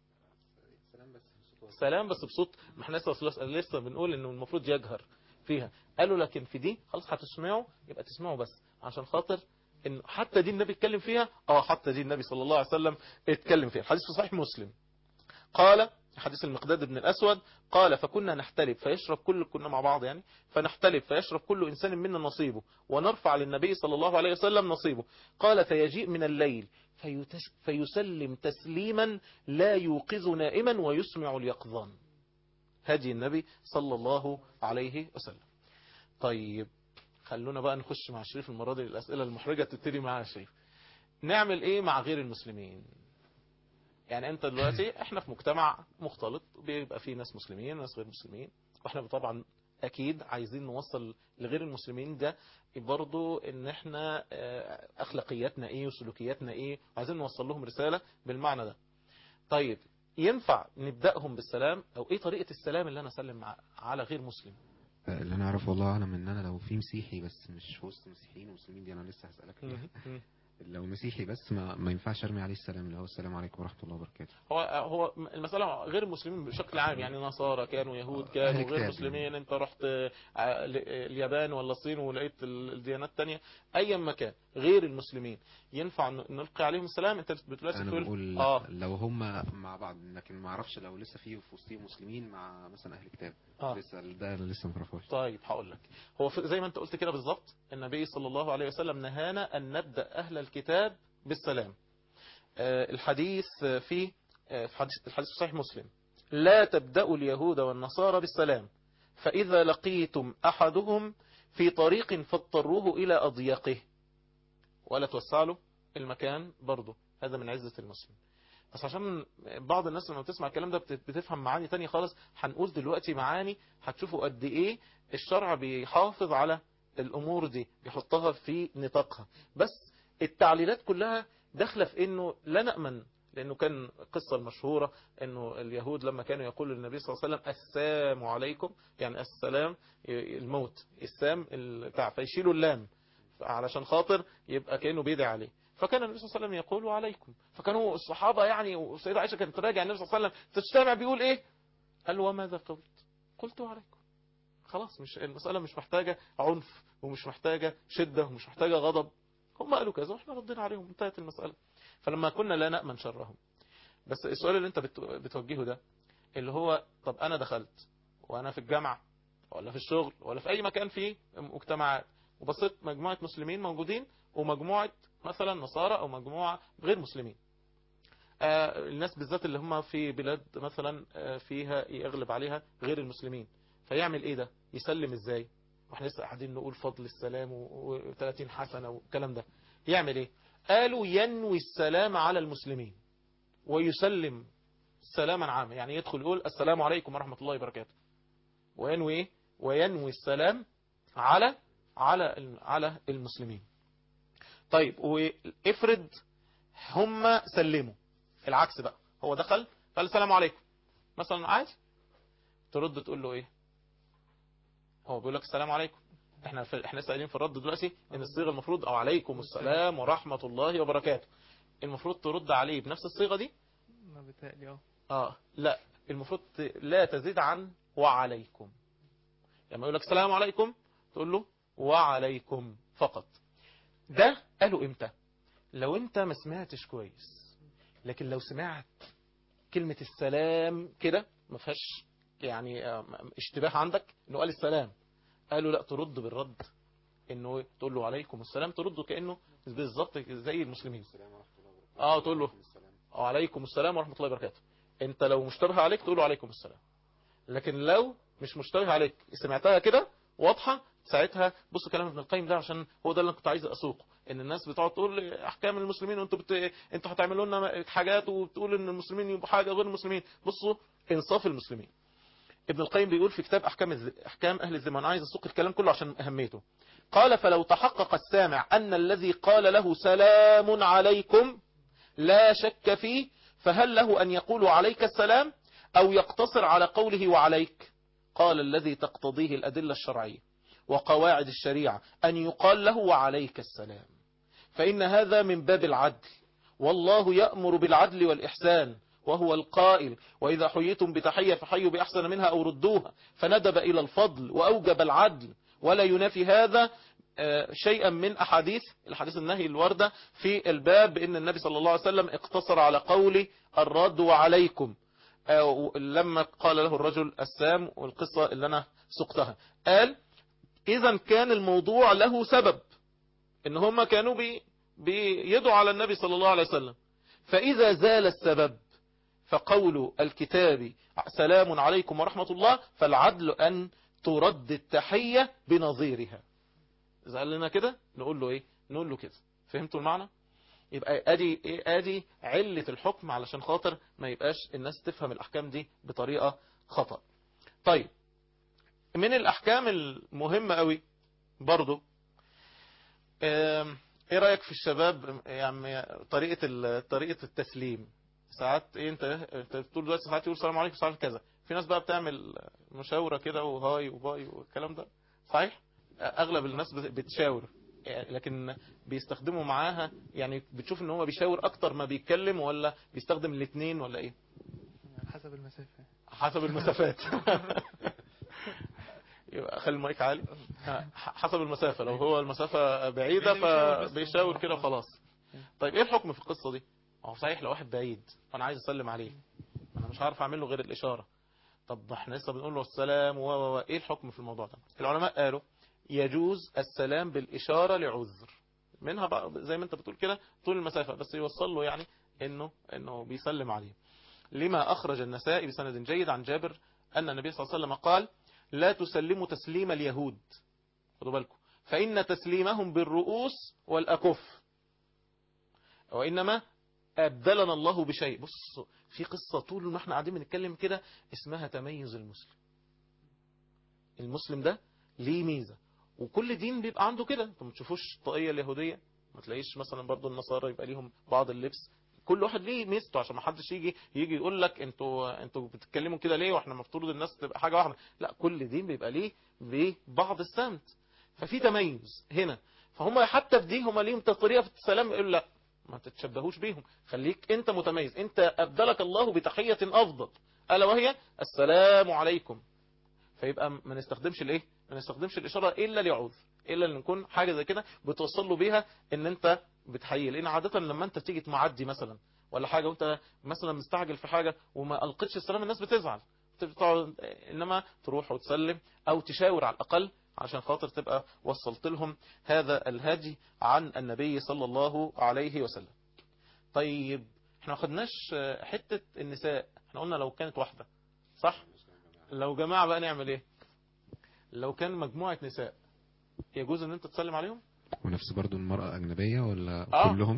سلام بس بصوت واطي. سلام بس بصوت ما احنا لسه لسه بنقول انه المفروض يجهر فيها قالوا لكن في دي خلاص هتسمعوا يبقى تسمعوا بس عشان خاطر ان حتى دي النبي اتكلم فيها اه حتى دي النبي صلى الله عليه وسلم اتكلم فيها الحديث في صحيح مسلم قال حديث المقداد بن الأسود قال فكنا نحتلب فيشرب كل كنا مع بعض يعني فنحتلب فيشرب كل إنسان منا نصيبه ونرفع للنبي صلى الله عليه وسلم نصيبه قال فيجيء من الليل فيتس فيسلم تسليما لا يوقظ نائما ويسمع اليقظان هدي النبي صلى الله عليه وسلم طيب خلونا بقى نخش مع شريف المرة دي الأسئلة المحرجة تبتدي معاها شريف نعمل ايه مع غير المسلمين يعني انت دلوقتي احنا في مجتمع مختلط بيبقى فيه ناس مسلمين وناس غير مسلمين واحنا طبعا اكيد عايزين نوصل لغير المسلمين ده برضو ان احنا اه، اخلاقياتنا ايه وسلوكياتنا ايه وعايزين نوصل لهم رسالة بالمعنى ده طيب ينفع نبدأهم بالسلام او ايه طريقة السلام اللي انا اسلم مع- على غير مسلم اللي انا اعرفه والله اعلم ان انا لو في مسيحي بس مش في وسط مسيحيين ومسلمين دي انا لسه هسألك فيها لو مسيحي بس ما, ما ينفعش ارمي عليه السلام اللي هو السلام عليكم ورحمة الله وبركاته هو هو المسألة غير المسلمين بشكل عام يعني نصارى كانوا يهود كانوا أهل غير كتاب مسلمين انت رحت ع- ل- اليابان ولا الصين ولقيت ال- الديانات التانية ايا ما كان غير المسلمين ينفع ن- نلقي عليهم السلام انت دلوقتي انا بتقول بقول اه لو هم مع بعض لكن ما اعرفش لو لسه في في وسطهم مسلمين مع مثلا اهل كتاب آه. لسه ده أنا لسه ما اعرفوش طيب هقول لك هو في- زي ما انت قلت كده بالظبط النبي صلى الله عليه وسلم نهانا ان نبدا اهل الكتاب بالسلام آه، الحديث آه، في آه، في حديث الحديث في صحيح مسلم لا تبداوا اليهود والنصارى بالسلام فاذا لقيتم احدهم في طريق فاضطروه الى اضيقه ولا توسع له المكان برضه هذا من عزه المسلم بس عشان بعض الناس لما بتسمع الكلام ده بت- بتفهم معاني تانية خالص هنقول دلوقتي معاني هتشوفوا قد ايه الشرع بيحافظ على الامور دي بيحطها في نطاقها بس التعليلات كلها داخله في انه لا نأمن لانه كان القصة المشهورة انه اليهود لما كانوا يقولوا للنبي صلى الله عليه وسلم السلام عليكم يعني السلام الموت السام بتاع فيشيلوا اللام علشان خاطر يبقى كانه بيدعي عليه فكان النبي صلى الله عليه وسلم يقول عليكم فكانوا الصحابة يعني والسيدة عائشة كانت تراجع النبي صلى الله عليه وسلم تجتمع بيقول ايه قال وماذا قلت قلت عليكم خلاص مش المسألة مش محتاجة عنف ومش محتاجة شدة ومش محتاجة غضب هم قالوا كذا واحنا ردينا عليهم انتهت المسألة فلما كنا لا نأمن شرهم بس السؤال اللي انت بت- بتوجهه ده اللي هو طب انا دخلت وانا في الجامعة ولا في الشغل ولا في اي مكان فيه مجتمعات وبصيت مجموعة مسلمين موجودين ومجموعة مثلا نصارى او مجموعة غير مسلمين آه الناس بالذات اللي هم في بلاد مثلا آه فيها يغلب عليها غير المسلمين فيعمل ايه ده يسلم ازاي واحنا لسه قاعدين نقول فضل السلام و30 حسنة والكلام ده يعمل ايه قالوا ينوي السلام على المسلمين ويسلم سلاما عاما يعني يدخل يقول السلام عليكم ورحمة الله وبركاته وينوي إيه؟ وينوي السلام على على على المسلمين طيب وافرض هم سلموا العكس بقى هو دخل قال السلام عليكم مثلا عادي ترد تقول له ايه هو بيقول لك السلام عليكم احنا في احنا سائلين في الرد دلوقتي ان الصيغه المفروض او عليكم السلام ورحمه الله وبركاته المفروض ترد عليه بنفس الصيغه دي ما بتقلي اه اه لا المفروض ت- لا تزيد عن وعليكم لما يقول لك السلام عليكم تقول له وعليكم فقط ده قالوا امتى لو انت ما سمعتش كويس لكن لو سمعت كلمة السلام كده ما فيهاش يعني آه، اشتباه عندك انه قال السلام قالوا لا ترد بالرد انه تقول له عليكم السلام ترده كانه بالظبط زي المسلمين اه تقول له وعليكم السلام ورحمة الله وبركاته انت لو مشتبه عليك تقول له عليكم السلام لكن لو مش مشتبه عليك سمعتها كده واضحة ساعتها بصوا كلام ابن القيم ده عشان هو ده اللي أنا كنت عايز اسوقه ان الناس بتقعد تقول احكام المسلمين وانتوا بت... انتوا هتعملوا لنا حاجات وبتقول ان المسلمين يبقوا حاجه غير المسلمين بصوا انصاف المسلمين ابن القيم بيقول في كتاب احكام الز... احكام اهل الذمه انا عايز اسوق الكلام كله عشان اهميته قال فلو تحقق السامع ان الذي قال له سلام عليكم لا شك فيه فهل له أن يقول عليك السلام أو يقتصر على قوله وعليك قال الذي تقتضيه الأدلة الشرعية وقواعد الشريعة أن يقال له وعليك السلام فإن هذا من باب العدل والله يأمر بالعدل والإحسان وهو القائل وإذا حييتم بتحية فحيوا بأحسن منها أو ردوها فندب إلى الفضل وأوجب العدل ولا ينافي هذا آه، شيئا من أحاديث الحديث النهي الواردة في الباب بأن النبي صلى الله عليه وسلم اقتصر على قول الرد وعليكم آه، لما قال له الرجل السام والقصة اللي أنا سقتها قال إذا كان الموضوع له سبب إن هم كانوا بي بيدعوا على النبي صلى الله عليه وسلم فإذا زال السبب فقول الكتاب سلام عليكم ورحمة الله فالعدل أن ترد التحية بنظيرها زعل لنا كده نقول له ايه نقول له كده فهمتوا المعنى يبقى ادي ايه ادي علة الحكم علشان خاطر ما يبقاش الناس تفهم الاحكام دي بطريقة خطأ طيب من الاحكام المهمة قوي برضو آم، ايه رأيك في الشباب يعني طريقة ال- طريقة التسليم ساعات ايه انت انت بتقول دلوقتي ساعات يقول السلام عليكم ساعات كذا في ناس بقى بتعمل مشاورة كده وهاي وباي والكلام ده صحيح اغلب الناس بتشاور يعني لكن بيستخدموا معاها يعني بتشوف ان هو بيشاور اكتر ما بيتكلم ولا بيستخدم الاثنين ولا ايه على حسب المسافة حسب المسافات يبقى خلي المايك عالي ها، حسب المسافة لو هو المسافة بعيدة بيشاور بس. فبيشاور كده خلاص طيب ايه الحكم في القصة دي هو صحيح لو واحد بعيد وانا عايز اسلم عليه انا مش عارف اعمل له غير الاشارة طب احنا لسه بنقول له السلام و و و ايه الحكم في الموضوع ده العلماء قالوا يجوز السلام بالإشارة لعذر منها بقى زي ما انت بتقول كده طول المسافة بس يوصل له يعني انه انه بيسلم عليه لما أخرج النسائي بسند جيد عن جابر أن النبي صلى الله عليه وسلم قال لا تسلموا تسليم اليهود خدوا بالكم فإن تسليمهم بالرؤوس والأكف وإنما أبدلنا الله بشيء بص في قصة طول ما احنا قاعدين بنتكلم كده اسمها تميز المسلم المسلم ده ليه ميزة وكل دين بيبقى عنده كده انتوا ما تشوفوش الطاقية اليهودية ما تلاقيش مثلا برضو النصارى يبقى ليهم بعض اللبس كل واحد ليه ميزته عشان ما حدش يجي يجي يقول لك انتوا انتوا بتتكلموا كده ليه واحنا المفروض الناس تبقى حاجه واحده لا كل دين بيبقى ليه ببعض السمت ففي تميز هنا فهم حتى في دي هم ليهم طريقه في السلام يقول لا ما تتشبهوش بيهم خليك انت متميز انت ابدلك الله بتحيه افضل الا وهي السلام عليكم فيبقى ما نستخدمش الايه ما نستخدمش الاشاره الا لعذر الا ان نكون حاجه زي كده بتوصل له بيها ان انت بتحيي لان عاده لما انت تيجي معدي مثلا ولا حاجه وانت مثلا مستعجل في حاجه وما القتش السلام الناس بتزعل بتقعد انما تروح وتسلم او تشاور على الاقل عشان خاطر تبقى وصلت لهم هذا الهادي عن النبي صلى الله عليه وسلم طيب احنا ما خدناش حته النساء احنا قلنا لو كانت واحده صح لو جماعه بقى نعمل ايه لو كان مجموعه نساء يجوز ان انت تسلم عليهم ونفس برضو المرأة أجنبية ولا آه. كلهم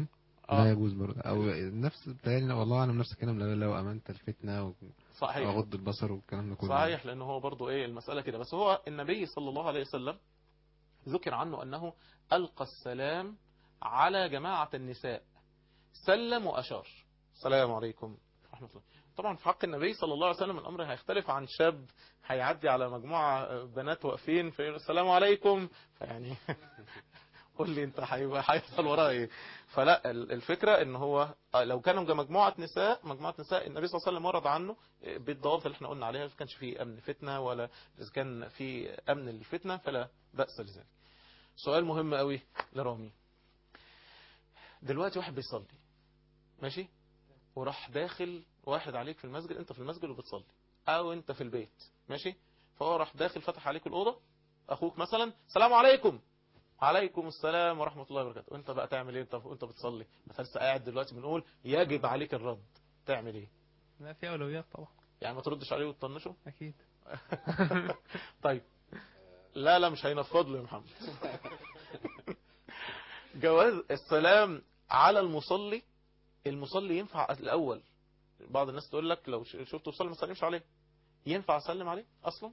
آه. لا يجوز برضه او نفس بتهيألي والله اعلم نفس الكلام لا لو امنت الفتنه صحيح واغض البصر والكلام ده كله صحيح لأنه هو برضو إيه المسألة كده بس هو النبي صلى الله عليه وسلم ذكر عنه أنه ألقى السلام على جماعة النساء سلم وأشار السلام عليكم ورحمة الله طبعا في حق النبي صلى الله عليه وسلم الأمر هيختلف عن شاب هيعدي على مجموعة بنات واقفين فيقول السلام عليكم فيعني قول لي انت هيبقى هيحصل وراه ايه فلا ال- الفكرة ان هو لو كانوا مجموعة نساء مجموعة نساء النبي صلى الله عليه وسلم ورد عنه بالضوابط اللي احنا قلنا عليها ما كانش فيه امن فتنة ولا اذا كان في امن للفتنة فلا بأس لذلك سؤال مهم قوي لرامي دلوقتي واحد بيصلي ماشي وراح داخل واحد عليك في المسجد انت في المسجد وبتصلي او انت في البيت ماشي فهو راح داخل فتح عليك الأوضة اخوك مثلا السلام عليكم عليكم السلام ورحمة الله وبركاته وانت بقى تعمل ايه انت وانت بتصلي مثلا لسه قاعد دلوقتي بنقول يجب عليك الرد تعمل ايه لا في اولويات طبعا يعني ما تردش عليه وتطنشه اكيد طيب لا لا مش هينفض له يا محمد جواز السلام على المصلي المصلي ينفع الأول بعض الناس تقول لك لو شفته بصلي ما تسلمش عليه ينفع أسلم عليه أصلا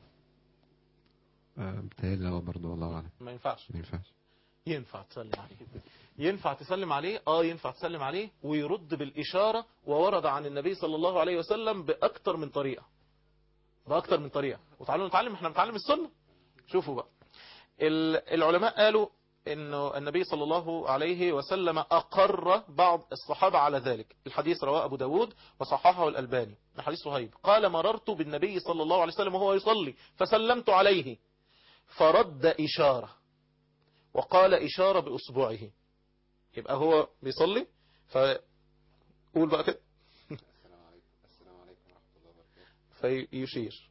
آه، بتهيألي هو برضه والله اعلم ما ينفعش ما ينفعش ينفع تسلم عليه ينفع تسلم عليه اه ينفع تسلم عليه ويرد بالإشارة وورد عن النبي صلى الله عليه وسلم بأكتر من طريقة بأكتر من طريقة وتعالوا نتعلم احنا بنتعلم السنة شوفوا بقى ال- العلماء قالوا انه النبي صلى الله عليه وسلم اقر بعض الصحابة على ذلك الحديث رواه ابو داود وصححه الالباني الحديث صهيب قال مررت بالنبي صلى الله عليه وسلم وهو يصلي فسلمت عليه فرد اشارة وقال اشارة باصبعه يبقى هو بيصلي فقول بقى كده السلام عليكم السلام عليكم ورحمة الله وبركاته فيشير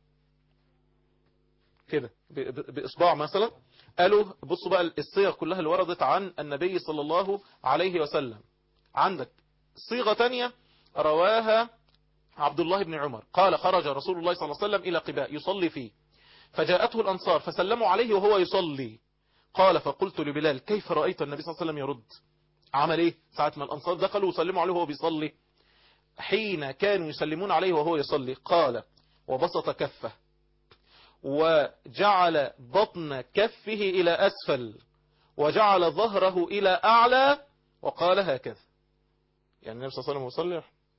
كده ب- ب- بإصبع مثلا قالوا بصوا بقى الصيغ كلها اللي وردت عن النبي صلى الله عليه وسلم عندك صيغة تانية رواها عبد الله بن عمر قال خرج رسول الله صلى الله عليه وسلم إلى قباء يصلي فيه فجاءته الأنصار فسلموا عليه وهو يصلي قال فقلت لبلال كيف رأيت النبي صلى الله عليه وسلم يرد عمل ايه ساعة ما الأنصار دخلوا وسلموا عليه وهو بيصلي حين كانوا يسلمون عليه وهو يصلي قال وبسط كفه وجعل بطن كفه إلى أسفل وجعل ظهره إلى أعلى وقال هكذا يعني النبي صلى الله عليه وسلم يصلي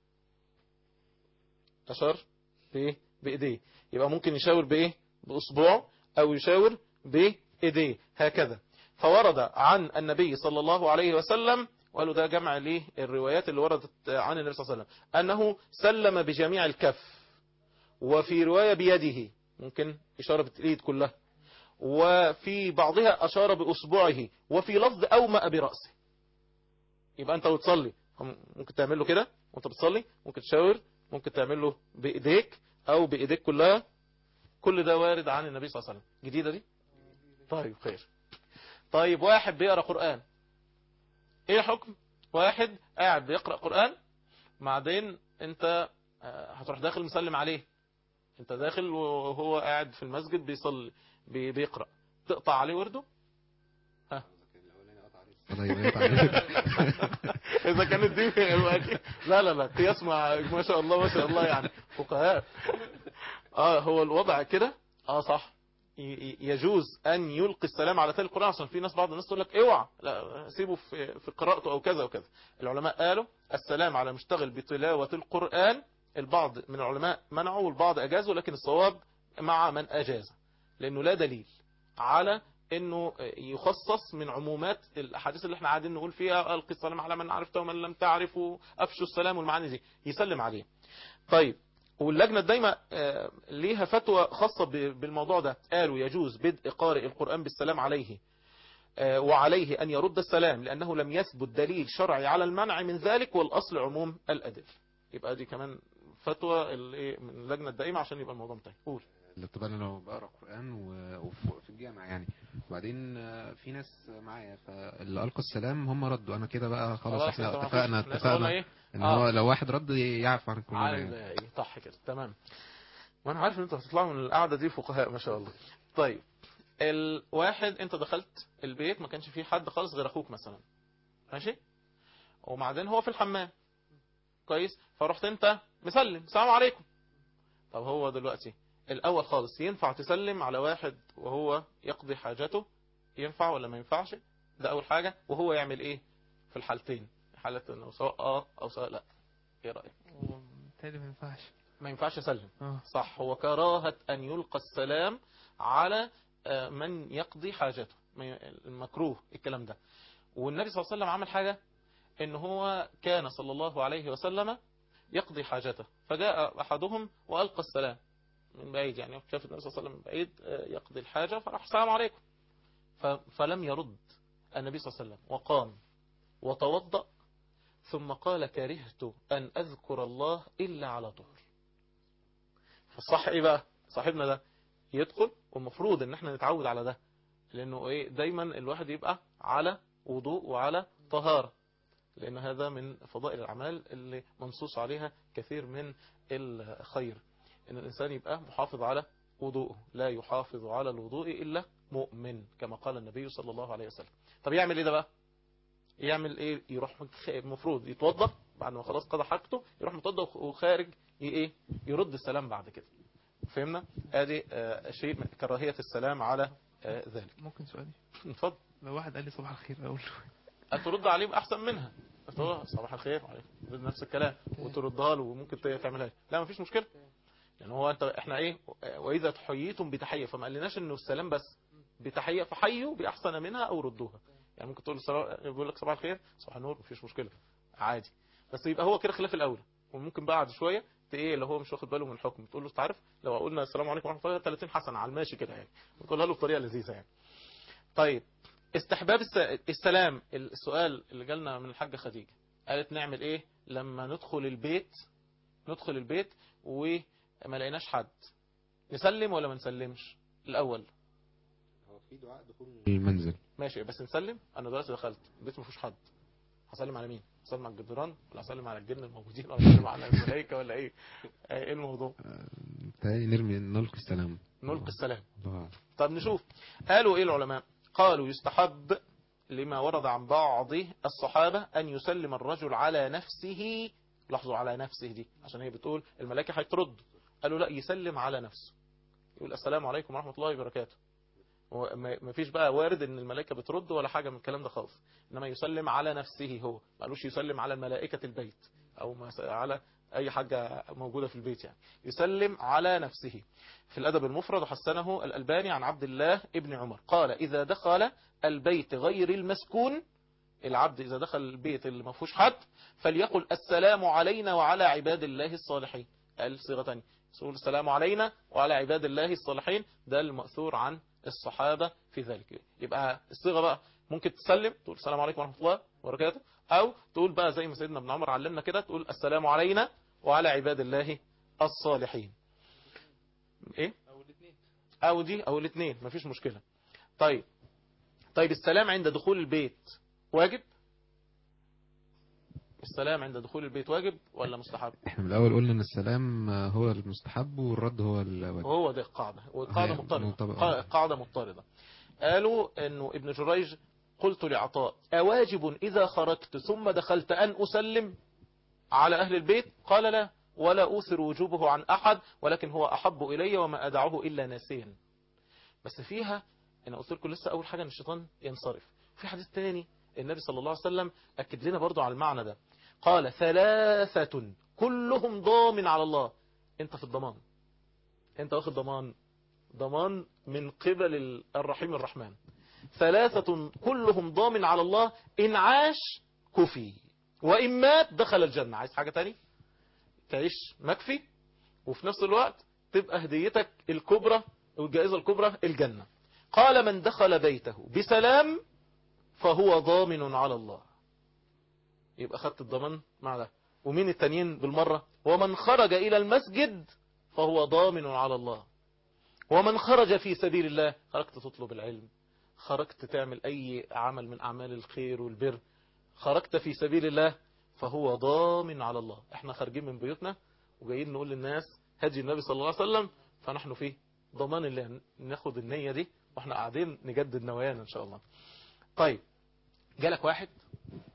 أشار بإيه؟ بإيديه يبقى ممكن يشاور بإيه بأصبعه أو يشاور بإيديه هكذا فورد عن النبي صلى الله عليه وسلم وقالوا ده جمع ليه الروايات اللي وردت عن النبي صلى الله عليه وسلم أنه سلم بجميع الكف وفي رواية بيده ممكن إشارة بالإيد كلها وفي بعضها أشار بأصبعه وفي لفظ أومأ برأسه يبقى أنت بتصلي ممكن تعمل له كده وأنت بتصلي ممكن تشاور ممكن تعمل له بإيديك أو بإيديك كلها كل ده وارد عن النبي صلى الله عليه وسلم جديدة دي طيب خير طيب واحد بيقرأ قرآن ايه حكم واحد قاعد بيقرأ قرآن بعدين انت آه، هتروح داخل مسلم عليه انت داخل وهو قاعد في المسجد بيصلي بي- بيقرأ تقطع عليه ورده الله يبارك عليك اذا كانت دي يبقى أكيد. لا لا لا قياس مع ما شاء الله ما شاء الله يعني فقهاء اه هو الوضع كده اه صح ي- ي- يجوز ان يلقي السلام على تالي القرآن عشان في ناس بعض الناس تقول لك اوعى لا سيبه في في قراءته او كذا وكذا العلماء قالوا السلام على مشتغل بتلاوة القرآن البعض من العلماء منعوا والبعض اجازوا لكن الصواب مع من اجاز لانه لا دليل على انه يخصص من عمومات الاحاديث اللي احنا قاعدين نقول فيها القي السلام على من عرفته ومن لم تعرفه افشوا السلام والمعاني دي يسلم عليه طيب واللجنة الدايمة آه، ليها فتوى خاصة ب- بالموضوع ده قالوا يجوز بدء قارئ القرآن بالسلام عليه آه، وعليه أن يرد السلام لأنه لم يثبت دليل شرعي على المنع من ذلك والأصل عموم الأدلة يبقى دي كمان فتوى ال- من اللجنة الدائمة عشان يبقى الموضوع منتهي قول اللي طبعا انا لو بقرا قران و- وف- في الجامع يعني وبعدين آه، في ناس معايا فاللي القى السلام هم ردوا انا كده بقى خلاص خلاص احنا طبعا اتفقنا إحنا قلنا اتفقنا ايه ان آه. هو لو واحد رد يعفو عن كلنا عارف يعني ايه صح كده تمام وانا عارف ان انتوا هتطلعوا من القعده دي فقهاء ما شاء الله طيب الواحد انت دخلت البيت ما كانش فيه حد خالص غير اخوك مثلا ماشي وبعدين هو في الحمام كويس فرحت انت مسلم السلام عليكم طب هو دلوقتي الاول خالص ينفع تسلم على واحد وهو يقضي حاجته ينفع ولا ما ينفعش ده اول حاجة وهو يعمل ايه في الحالتين حالة انه سواء اه او سواء لا ايه رأيك بالتالي ما ينفعش ما ينفعش يسلم اه صح هو كراهة أن يلقى السلام على آه، من يقضي حاجته ما ي- المكروه الكلام ده والنبي صلى الله عليه وسلم عمل حاجة ان هو كان صلى الله عليه وسلم يقضي حاجته فجاء أحدهم وألقى السلام من بعيد يعني شاف النبي صلى الله عليه وسلم من بعيد آه، يقضي الحاجة فراح السلام عليكم ف- فلم يرد النبي صلى الله عليه وسلم وقام وتوضأ ثم قال كرهت أن أذكر الله إلا على طهر فالصح ايه بقى صاحبنا ده يدخل والمفروض ان احنا نتعود على ده لانه ايه دايما الواحد يبقى على وضوء وعلى طهارة لان هذا من فضائل الاعمال اللي منصوص عليها كثير من الخير ان الانسان يبقى محافظ على وضوءه لا يحافظ على الوضوء الا مؤمن كما قال النبي صلى الله عليه وسلم طب يعمل ايه ده بقى يعمل ايه يروح مخ- المفروض يتوضا بعد ما خلاص قضى حاجته يروح متوضا وخارج ي- ايه يرد السلام بعد كده فهمنا ادي آه، شيء من كراهيه السلام على آه، ذلك ممكن سؤالي اتفضل لو واحد قال لي صباح الخير اقول له ترد عليه باحسن منها تقول له صباح الخير وعليكم ترد نفس الكلام وتردها له وممكن تعملها له. لا مفيش مشكله يعني هو انت احنا ايه واذا تحييتم بتحيه فما قالناش انه السلام بس بتحيه فحيوا باحسن منها او ردوها يعني ممكن تقول الصباح- بيقول لك صباح الخير صباح النور مفيش مشكله عادي بس يبقى هو كده خلاف الاولى وممكن بعد شويه ت- ايه اللي هو مش واخد باله من الحكم تقول له انت عارف لو قلنا السلام عليكم ورحمه الله 30 حسنه على الماشي كده يعني وتقولها له بطريقه لذيذه يعني طيب استحباب الس- السلام السؤال اللي جالنا من الحاجة خديجة قالت نعمل ايه لما ندخل البيت ندخل البيت وما لقيناش حد نسلم ولا ما نسلمش الاول هو في دعاء دخول المنزل ماشي بس نسلم انا دلوقتي دخلت البيت ما فيهوش حد هسلم على مين هسلم على الجدران ولا هسلم على الجن الموجودين ولا هسلم على الملائكه ولا ايه ايه الموضوع تاني نرمي نلقي السلام نلقي السلام الله أعلم. طب نشوف قالوا ايه العلماء قالوا يستحب لما ورد عن بعض الصحابة أن يسلم الرجل على نفسه لاحظوا على نفسه دي عشان هي بتقول الملائكة هيترد قالوا لا يسلم على نفسه يقول السلام عليكم ورحمة الله وبركاته وما ما فيش بقى وارد ان الملائكة بترد ولا حاجة من الكلام ده خالص انما يسلم على نفسه هو ما قالوش يسلم على الملائكة البيت او ما س- على اي حاجة موجودة في البيت يعني يسلم على نفسه في الأدب المفرد حسنه الألباني عن عبد الله ابن عمر قال إذا دخل البيت غير المسكون العبد إذا دخل البيت اللي ما فيهوش حد فليقل السلام علينا وعلى عباد الله الصالحين قال صيغة تانية يقول السلام علينا وعلى عباد الله الصالحين ده المأثور عن الصحابة في ذلك يبقى الصيغة بقى ممكن تسلم تقول السلام عليكم ورحمة الله وبركاته أو تقول بقى زي ما سيدنا ابن عمر علمنا كده تقول السلام علينا وعلى عباد الله الصالحين ايه او الاثنين او دي او الاثنين مفيش مشكلة طيب طيب السلام عند دخول البيت واجب السلام عند دخول البيت واجب ولا مستحب احنا من الأول قلنا إن السلام هو المستحب والرد هو الواجب وهو دي القاعدة والقاعدة هي مضطردة مطابقة. قا- قاعدة مضطردة قالوا انه ابن جريج قلت لعطاء أواجب إذا خرجت ثم دخلت أن أسلم على أهل البيت قال لا ولا أوثر وجوبه عن أحد ولكن هو أحب إلي وما أدعه إلا ناسيا بس فيها أنا قلت لكم لسه أول حاجة أن الشيطان ينصرف في حديث تاني النبي صلى الله عليه وسلم أكد لنا برضو على المعنى ده قال ثلاثة كلهم ضامن على الله أنت في الضمان أنت واخد ضمان ضمان من قبل الرحيم الرحمن ثلاثة كلهم ضامن على الله إن عاش كفي وإن مات دخل الجنة عايز حاجة تاني تعيش مكفي وفي نفس الوقت تبقى هديتك الكبرى والجائزة الكبرى الجنة قال من دخل بيته بسلام فهو ضامن على الله يبقى خدت الضمان مع ده ومين التانيين بالمرة ومن خرج إلى المسجد فهو ضامن على الله ومن خرج في سبيل الله خرجت تطلب العلم خرجت تعمل أي عمل من أعمال الخير والبر خرجت في سبيل الله فهو ضامن على الله احنا خارجين من بيوتنا وجايين نقول للناس هدي النبي صلى الله عليه وسلم فنحن فيه ضمان الله ناخد النية دي واحنا قاعدين نجدد نوايانا ان شاء الله طيب جالك واحد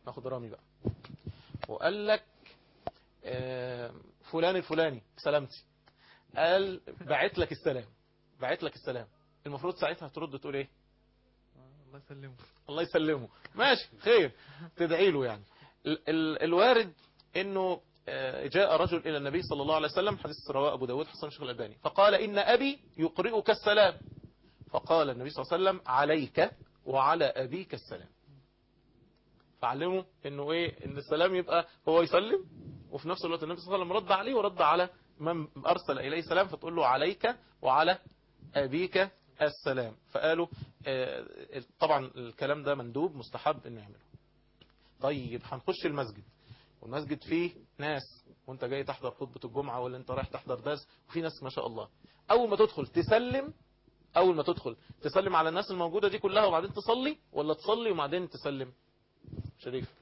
ناخد رامي بقى وقال لك آه، فلان الفلاني سلامتي قال بعت لك السلام بعت لك السلام المفروض ساعتها ترد تقول ايه الله يسلمه الله يسلمه ماشي خير تدعي له يعني ال ال الوارد انه آه، جاء رجل الى النبي صلى الله عليه وسلم حديث رواه ابو داود حسن الشيخ الالباني فقال ان ابي يقرئك السلام فقال النبي صلى الله عليه وسلم عليك وعلى ابيك السلام فعلمه انه ايه ان السلام يبقى هو يسلم وفي نفس الوقت النبي صلى الله عليه وسلم رد عليه ورد على من ارسل اليه سلام فتقول له عليك وعلى ابيك السلام فقالوا آه، طبعا الكلام ده مندوب مستحب انه يعمله طيب هنخش المسجد والمسجد فيه ناس وانت جاي تحضر خطبة الجمعة ولا انت رايح تحضر درس وفي ناس ما شاء الله اول ما تدخل تسلم اول ما تدخل تسلم على الناس الموجودة دي كلها وبعدين تصلي ولا تصلي وبعدين تسلم شريف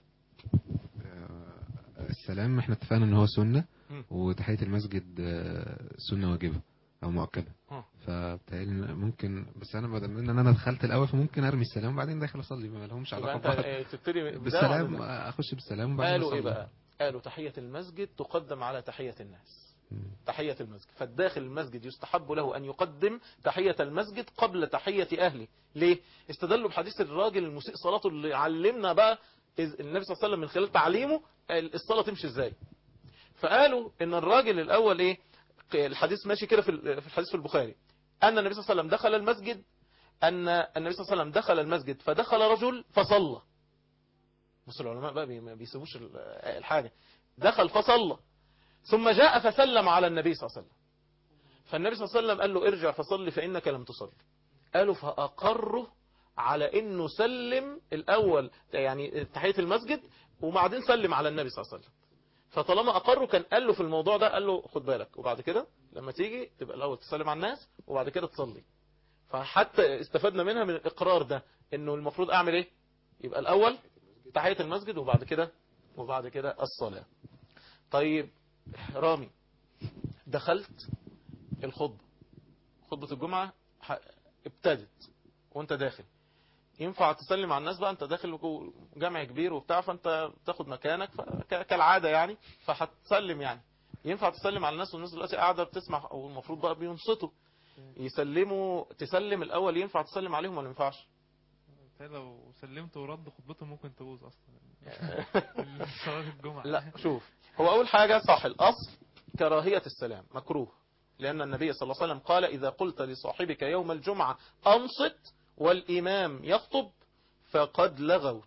آه، السلام احنا اتفقنا ان هو سنة مم. وتحية المسجد آه، سنة واجبة او مؤكدة اه. فبالتالي ممكن بس انا بدل من ان انا دخلت الاول فممكن ارمي السلام وبعدين داخل اصلي ما لهمش يبقى علاقة انت ببعض آه، تبتدي بداية بالسلام ولا- اخش بالسلام وبعدين قالوا ايه أصلي. بقى قالوا تحية المسجد تقدم على تحية الناس مم. تحية المسجد فالداخل المسجد يستحب له أن يقدم تحية المسجد قبل تحية أهله ليه؟ استدلوا بحديث الراجل المسيء صلاته اللي علمنا بقى إذ- النبي صلى الله عليه وسلم من خلال تعليمه الصلاة تمشي ازاي فقالوا ان الراجل الأول ايه الحديث ماشي كده في ال- في الحديث في البخاري أن النبي صلى الله عليه وسلم دخل المسجد أن النبي صلى الله عليه وسلم دخل المسجد فدخل رجل فصلى بص العلماء بقى بي- ما بيسيبوش ال- الحاجة دخل فصلى ثم جاء فسلم على النبي صلى الله عليه وسلم فالنبي صلى الله عليه وسلم قال له ارجع فصلي فإنك لم تصلي قالوا فأقره على انه سلم الاول يعني تحية المسجد وبعدين سلم على النبي صلى الله عليه وسلم فطالما اقره كان قال له في الموضوع ده قال له خد بالك وبعد كده لما تيجي تبقى الاول تسلم على الناس وبعد كده تصلي فحتى استفدنا منها من الاقرار ده انه المفروض اعمل ايه يبقى الاول تحية المسجد وبعد كده وبعد كده الصلاة طيب رامي دخلت الخطبة خطبة الجمعة ح- ابتدت وانت داخل ينفع تسلم على الناس بقى انت داخل جو- جمع كبير وبتاع فانت تاخد مكانك فك- كالعادة يعني فهتسلم يعني ينفع تسلم على الناس والناس دلوقتي قاعدة بتسمع او المفروض بقى بينصتوا يسلموا تسلم الاول ينفع تسلم عليهم ولا ما ينفعش بالتالي لو سلمت ورد خطبته ممكن تبوظ اصلا صلاة الجمعة لا شوف هو أول حاجة صح الأصل كراهية السلام مكروه لأن النبي صلى الله عليه وسلم قال إذا قلت لصاحبك يوم الجمعة أنصت والإمام يخطب فقد لغوت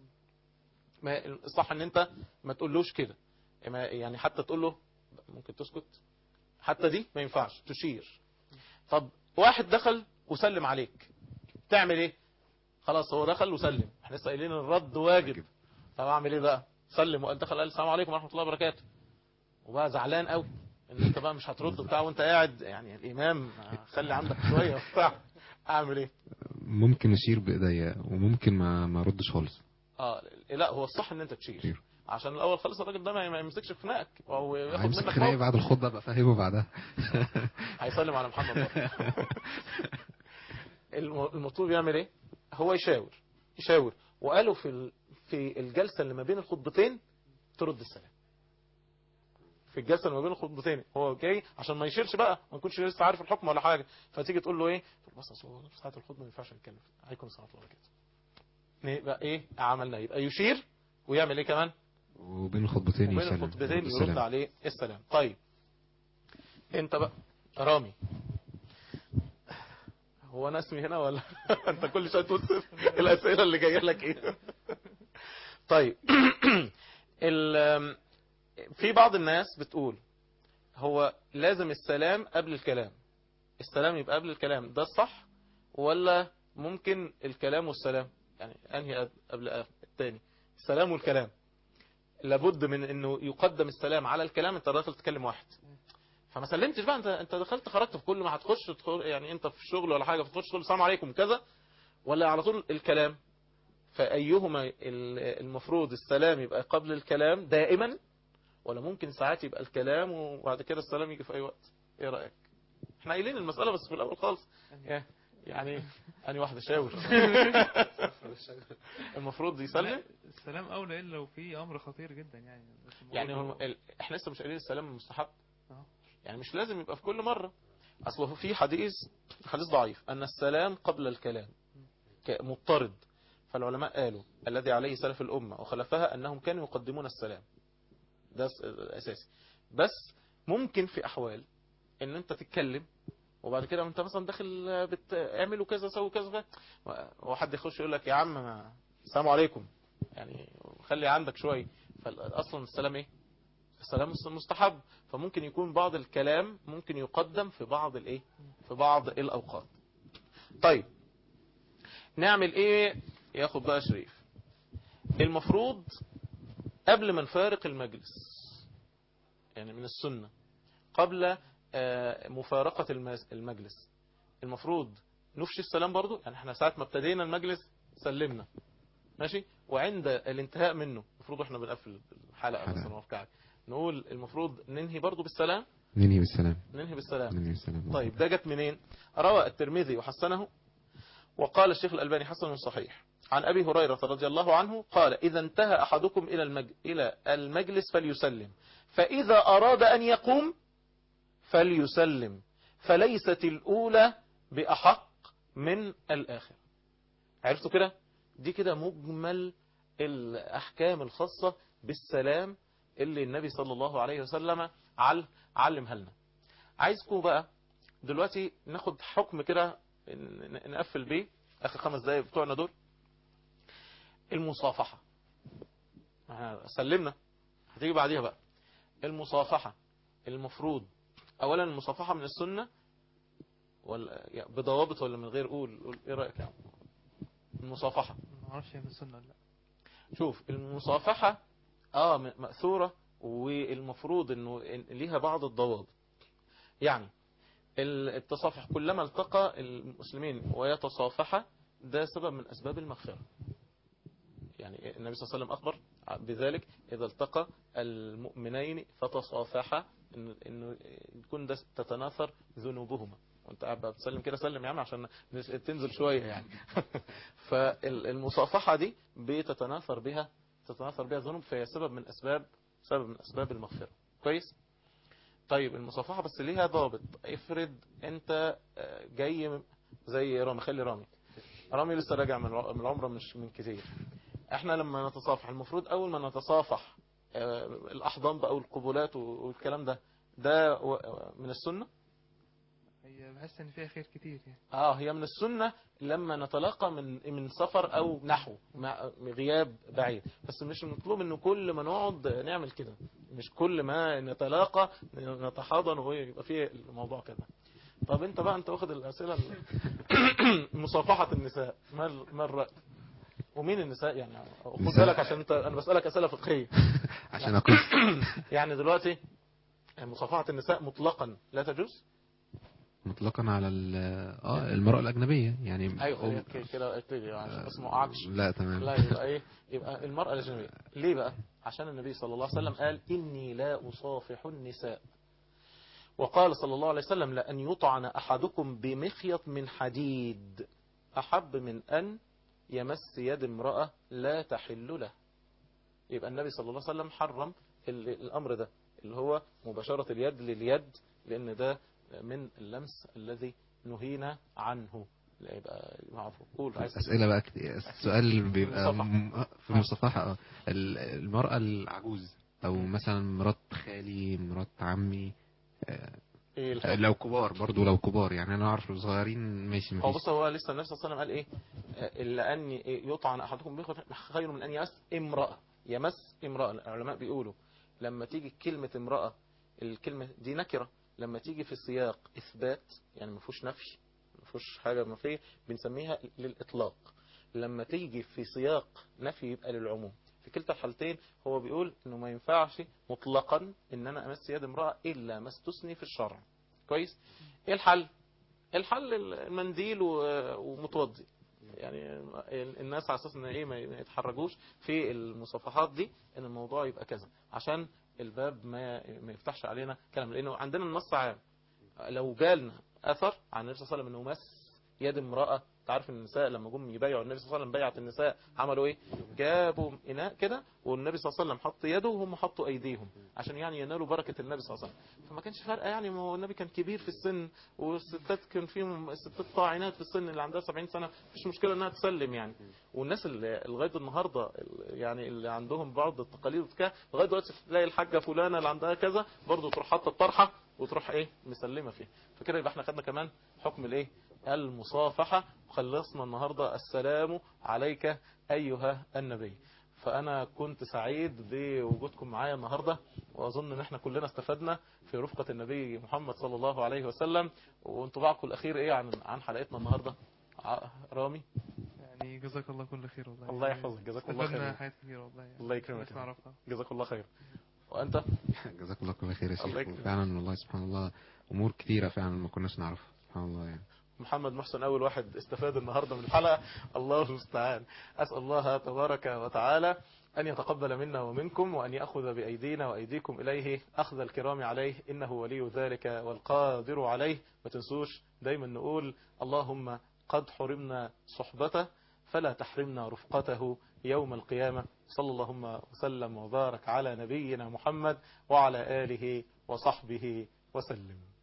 ما الصح ان انت ما تقولوش كده ما- يعني حتى تقول له ممكن تسكت حتى دي ما ينفعش تشير طب واحد دخل وسلم عليك تعمل ايه خلاص هو دخل وسلم احنا لسه قايلين الرد واجب طب اعمل ايه بقى سلم وقال دخل قال السلام عليكم ورحمه الله وبركاته وبقى زعلان قوي ان انت بقى مش هترد وبتاع وانت قاعد يعني الامام خلي عندك شويه وبتاع اعمل ايه ممكن اشير بايديا وممكن ما ما اردش خالص اه لا هو الصح ان انت تشير تشير. عشان الاول خالص الراجل ده ما ما يمسكش في خناقك او ياخد هيمسك منك خناقي موقف. بعد الخطبه بقى فاهمه بعدها هيسلم على محمد برضه. الم- المطلوب يعمل ايه هو يشاور يشاور وقالوا في ال- في الجلسه اللي ما بين الخطبتين ترد السلام في الجلسه اللي ما بين الخطبتين هو جاي عشان ما يشيرش بقى ما يكونش لسه عارف الحكم ولا حاجه فتيجي تقول له ايه تقول بص أصل هو في ساعه الخطبه ما ينفعش نتكلم عليكم السلام ورحمه الله وبركاته يبقى ايه عملنا يبقى يشير ويعمل ايه كمان وبين الخطبتين وبين يسلم الخطبتين يرد يرد السلام. عليه السلام طيب انت بقى رامي هو انا اسمي هنا ولا انت كل شويه تقول الاسئله اللي جايه لك ايه طيب ال... في بعض الناس بتقول هو لازم السلام قبل الكلام السلام يبقى قبل الكلام ده الصح ولا ممكن الكلام والسلام يعني انهي قبل الثاني السلام والكلام لابد من انه يقدم السلام على الكلام انت داخل تكلم واحد فما سلمتش بقى انت انت دخلت خرجت في كل ما هتخش تدخل يعني انت في الشغل ولا حاجه فتخش تقول السلام عليكم كذا ولا على طول الكلام فايهما ال- المفروض السلام يبقى قبل الكلام دائما ولا ممكن ساعات يبقى الكلام وبعد كده السلام يجي في اي وقت ايه رايك احنا قايلين المساله بس في الاول خالص يعني اني واحده شاور المفروض يسلم لا، السلام اولى الا لو في امر خطير جدا يعني بس الموضوع يعني هو- هم ال... احنا لسه مش قايلين السلام مستحب آه. يعني مش لازم يبقى في كل مرة اصله في حديث حديث ضعيف ان السلام قبل الكلام ك- مضطرد فالعلماء قالوا الذي عليه سلف الأمة وخلفها أنهم كانوا يقدمون السلام ده س- الأساسي بس ممكن في أحوال أن أنت تتكلم وبعد كده انت مثلا داخل بتعملوا كذا سووا كذا وحد يخش يقول لك يا عم ما السلام عليكم يعني خلي عندك شويه فاصلا السلام ايه السلام مستحب فممكن يكون بعض الكلام ممكن يقدم في بعض الايه في بعض الاوقات طيب نعمل ايه ياخد بقى شريف المفروض قبل ما نفارق المجلس يعني من السنة قبل آه، مفارقة المس- المجلس المفروض نفشي السلام برضو يعني احنا ساعة ما ابتدينا المجلس سلمنا ماشي وعند الانتهاء منه المفروض احنا بنقفل الحلقة حلقة. مثلا وفي نقول المفروض ننهي برضو بالسلام ننهي بالسلام ننهي بالسلام ننهي بالسلام طيب ده جت منين روى الترمذي وحسنه وقال الشيخ الألباني حسن صحيح عن أبي هريرة رضي الله عنه قال إذا انتهى أحدكم إلى المج... إلى المجلس فليسلم فإذا أراد أن يقوم فليسلم فليست الأولى بأحق من الآخر عرفتوا كده دي كده مجمل الأحكام الخاصة بالسلام اللي النبي صلى الله عليه وسلم عل... علمها لنا عايزكم بقى دلوقتي ناخد حكم كده ن- نقفل بيه اخر خمس دقايق بتوعنا دول المصافحة آه، سلمنا هتيجي بعديها بقى المصافحة المفروض اولا المصافحة من السنة ولا يعني بضوابط ولا من غير قول قول ايه رأيك يا عم المصافحة ما اعرفش هي من السنه ولا لا شوف المصافحة اه م- مأثورة والمفروض انه إن- ليها بعض الضوابط يعني ال- التصافح كلما التقى المسلمين ويتصافحا ده سبب من اسباب المغفرة يعني النبي صلى الله عليه وسلم اخبر بذلك اذا التقى المؤمنين فتصافحا إن- انه يكون ده تتناثر ذنوبهما وانت قاعد بقى بتسلم كده سلم يا عم عشان نس- تنزل شوية يعني فالمصافحة دي بتتناثر بها تتناثر بها الذنوب فهي سبب من اسباب سبب من اسباب المغفرة كويس طيب المصافحة بس ليها ضابط افرض انت آه، جاي زي رامي خلي رامي رامي لسه راجع من الع- من العمرة مش من كتير احنا لما نتصافح المفروض اول ما نتصافح آه، الاحضان بقى والقبلات والكلام ده ده و- من السنة هي بحس ان فيها خير كتير يعني اه هي من السنة لما نتلاقى من من سفر او نحو مع غياب بعيد بس مش مطلوب انه كل ما نقعد نعمل كده مش كل ما نتلاقى نتحاضن ويبقى فيه الموضوع كده طب انت بقى انت واخد الاسئله ال- مصافحه النساء ما ال- ما الراي ومين النساء يعني خد نساء. بالك عشان انت انا بسالك اسئله فقهيه عشان اقول يعني دلوقتي مصافحه النساء مطلقا لا تجوز مطلقا على ال- اه المرأة الأجنبية يعني ايوه خليها أم- كده- كده ابتدي عشان بس ما اقعكش لا تمام لا يبقى ايه يبقى المرأة الأجنبية ليه بقى عشان النبي صلى الله عليه وسلم قال إني لا أصافح النساء وقال صلى الله عليه وسلم لأن يطعن أحدكم بمخيط من حديد أحب من أن يمس يد امرأة لا تحل له يبقى النبي صلى الله عليه وسلم حرم ال- الأمر ده اللي هو مباشرة اليد لليد لأن ده من اللمس الذي نهينا عنه لا يبقى معروف قول عايز أسئلة بقى كتير السؤال اللي بيبقى المصافحة. م- آه، في المصافحة اه ال- المرأة العجوز أو مثلا مرات خالي مرات عمي آه، ايه الحكم؟ لو كبار برضو لو كبار يعني أنا أعرف صغيرين ماشي هو مفيش بص هو لسه النبي صلى الله عليه وسلم قال ايه آه، الا ان يطعن احدكم بخير خير من ان يمس امراه يمس امراه العلماء بيقولوا لما تيجي كلمه امراه الكلمه دي نكره لما تيجي في سياق اثبات يعني ما فيهوش نفي ما فيهوش حاجه منفيه بنسميها للاطلاق لما تيجي في سياق نفي يبقى للعموم في كلتا الحالتين هو بيقول انه ما ينفعش مطلقا ان انا امس يد امراه الا ما استثني في الشرع كويس ايه الحل الحل المنديل و- ومتوضي يعني الناس على اساس ان ايه ما يتحرجوش في المصافحات دي ان الموضوع يبقى كذا عشان الباب ما ما يفتحش علينا كلام لانه عندنا النص عام لو جالنا اثر عن النبي صلى الله عليه وسلم انه مس يد امراه انت عارف ان النساء لما جم يبايعوا النبي صلى الله عليه وسلم بيعت النساء عملوا ايه جابوا اناء كده والنبي صلى الله عليه وسلم حط يده وهم حطوا ايديهم عشان يعني ينالوا بركه النبي صلى الله عليه وسلم فما كانش فارقه يعني ما هو النبي كان كبير في السن والستات كان فيهم الستات طاعنات في السن اللي عندها 70 سنه مفيش مشكله انها تسلم يعني والناس اللي لغايه النهارده يعني اللي عندهم بعض التقاليد وكده لغايه دلوقتي تلاقي الحاجه فلانه اللي عندها كذا برضه تروح حاطه الطرحه وتروح ايه مسلمه فيه فكده يبقى احنا خدنا كمان حكم الايه المصافحه وخلصنا النهارده السلام عليك ايها النبي فانا كنت سعيد بوجودكم معايا النهارده واظن ان احنا كلنا استفدنا في رفقه النبي محمد صلى الله عليه وسلم وانطباعكم الاخير ايه عن عن حلقتنا النهارده ع- رامي يعني جزاك الله كل خير والله الله يحفظك جزاك الله استفدنا خير حاجات كتير والله يعني. الله يكرمك. الناس نعرفها جزاك الله خير وانت جزاك الله كل خير يا الله شيخ يكرمك. وفعلا والله سبحان الله امور كتيره فعلا ما كناش نعرفها سبحان الله يعني محمد محسن أول واحد استفاد النهاردة من الحلقة الله المستعان أسأل الله تبارك وتعالى أن يتقبل منا ومنكم وأن يأخذ بأيدينا وأيديكم إليه أخذ الكرام عليه إنه ولي ذلك والقادر عليه ما تنسوش دايما نقول اللهم قد حرمنا صحبته فلا تحرمنا رفقته يوم القيامة صلى اللهم وسلم وبارك على نبينا محمد وعلى آله وصحبه وسلم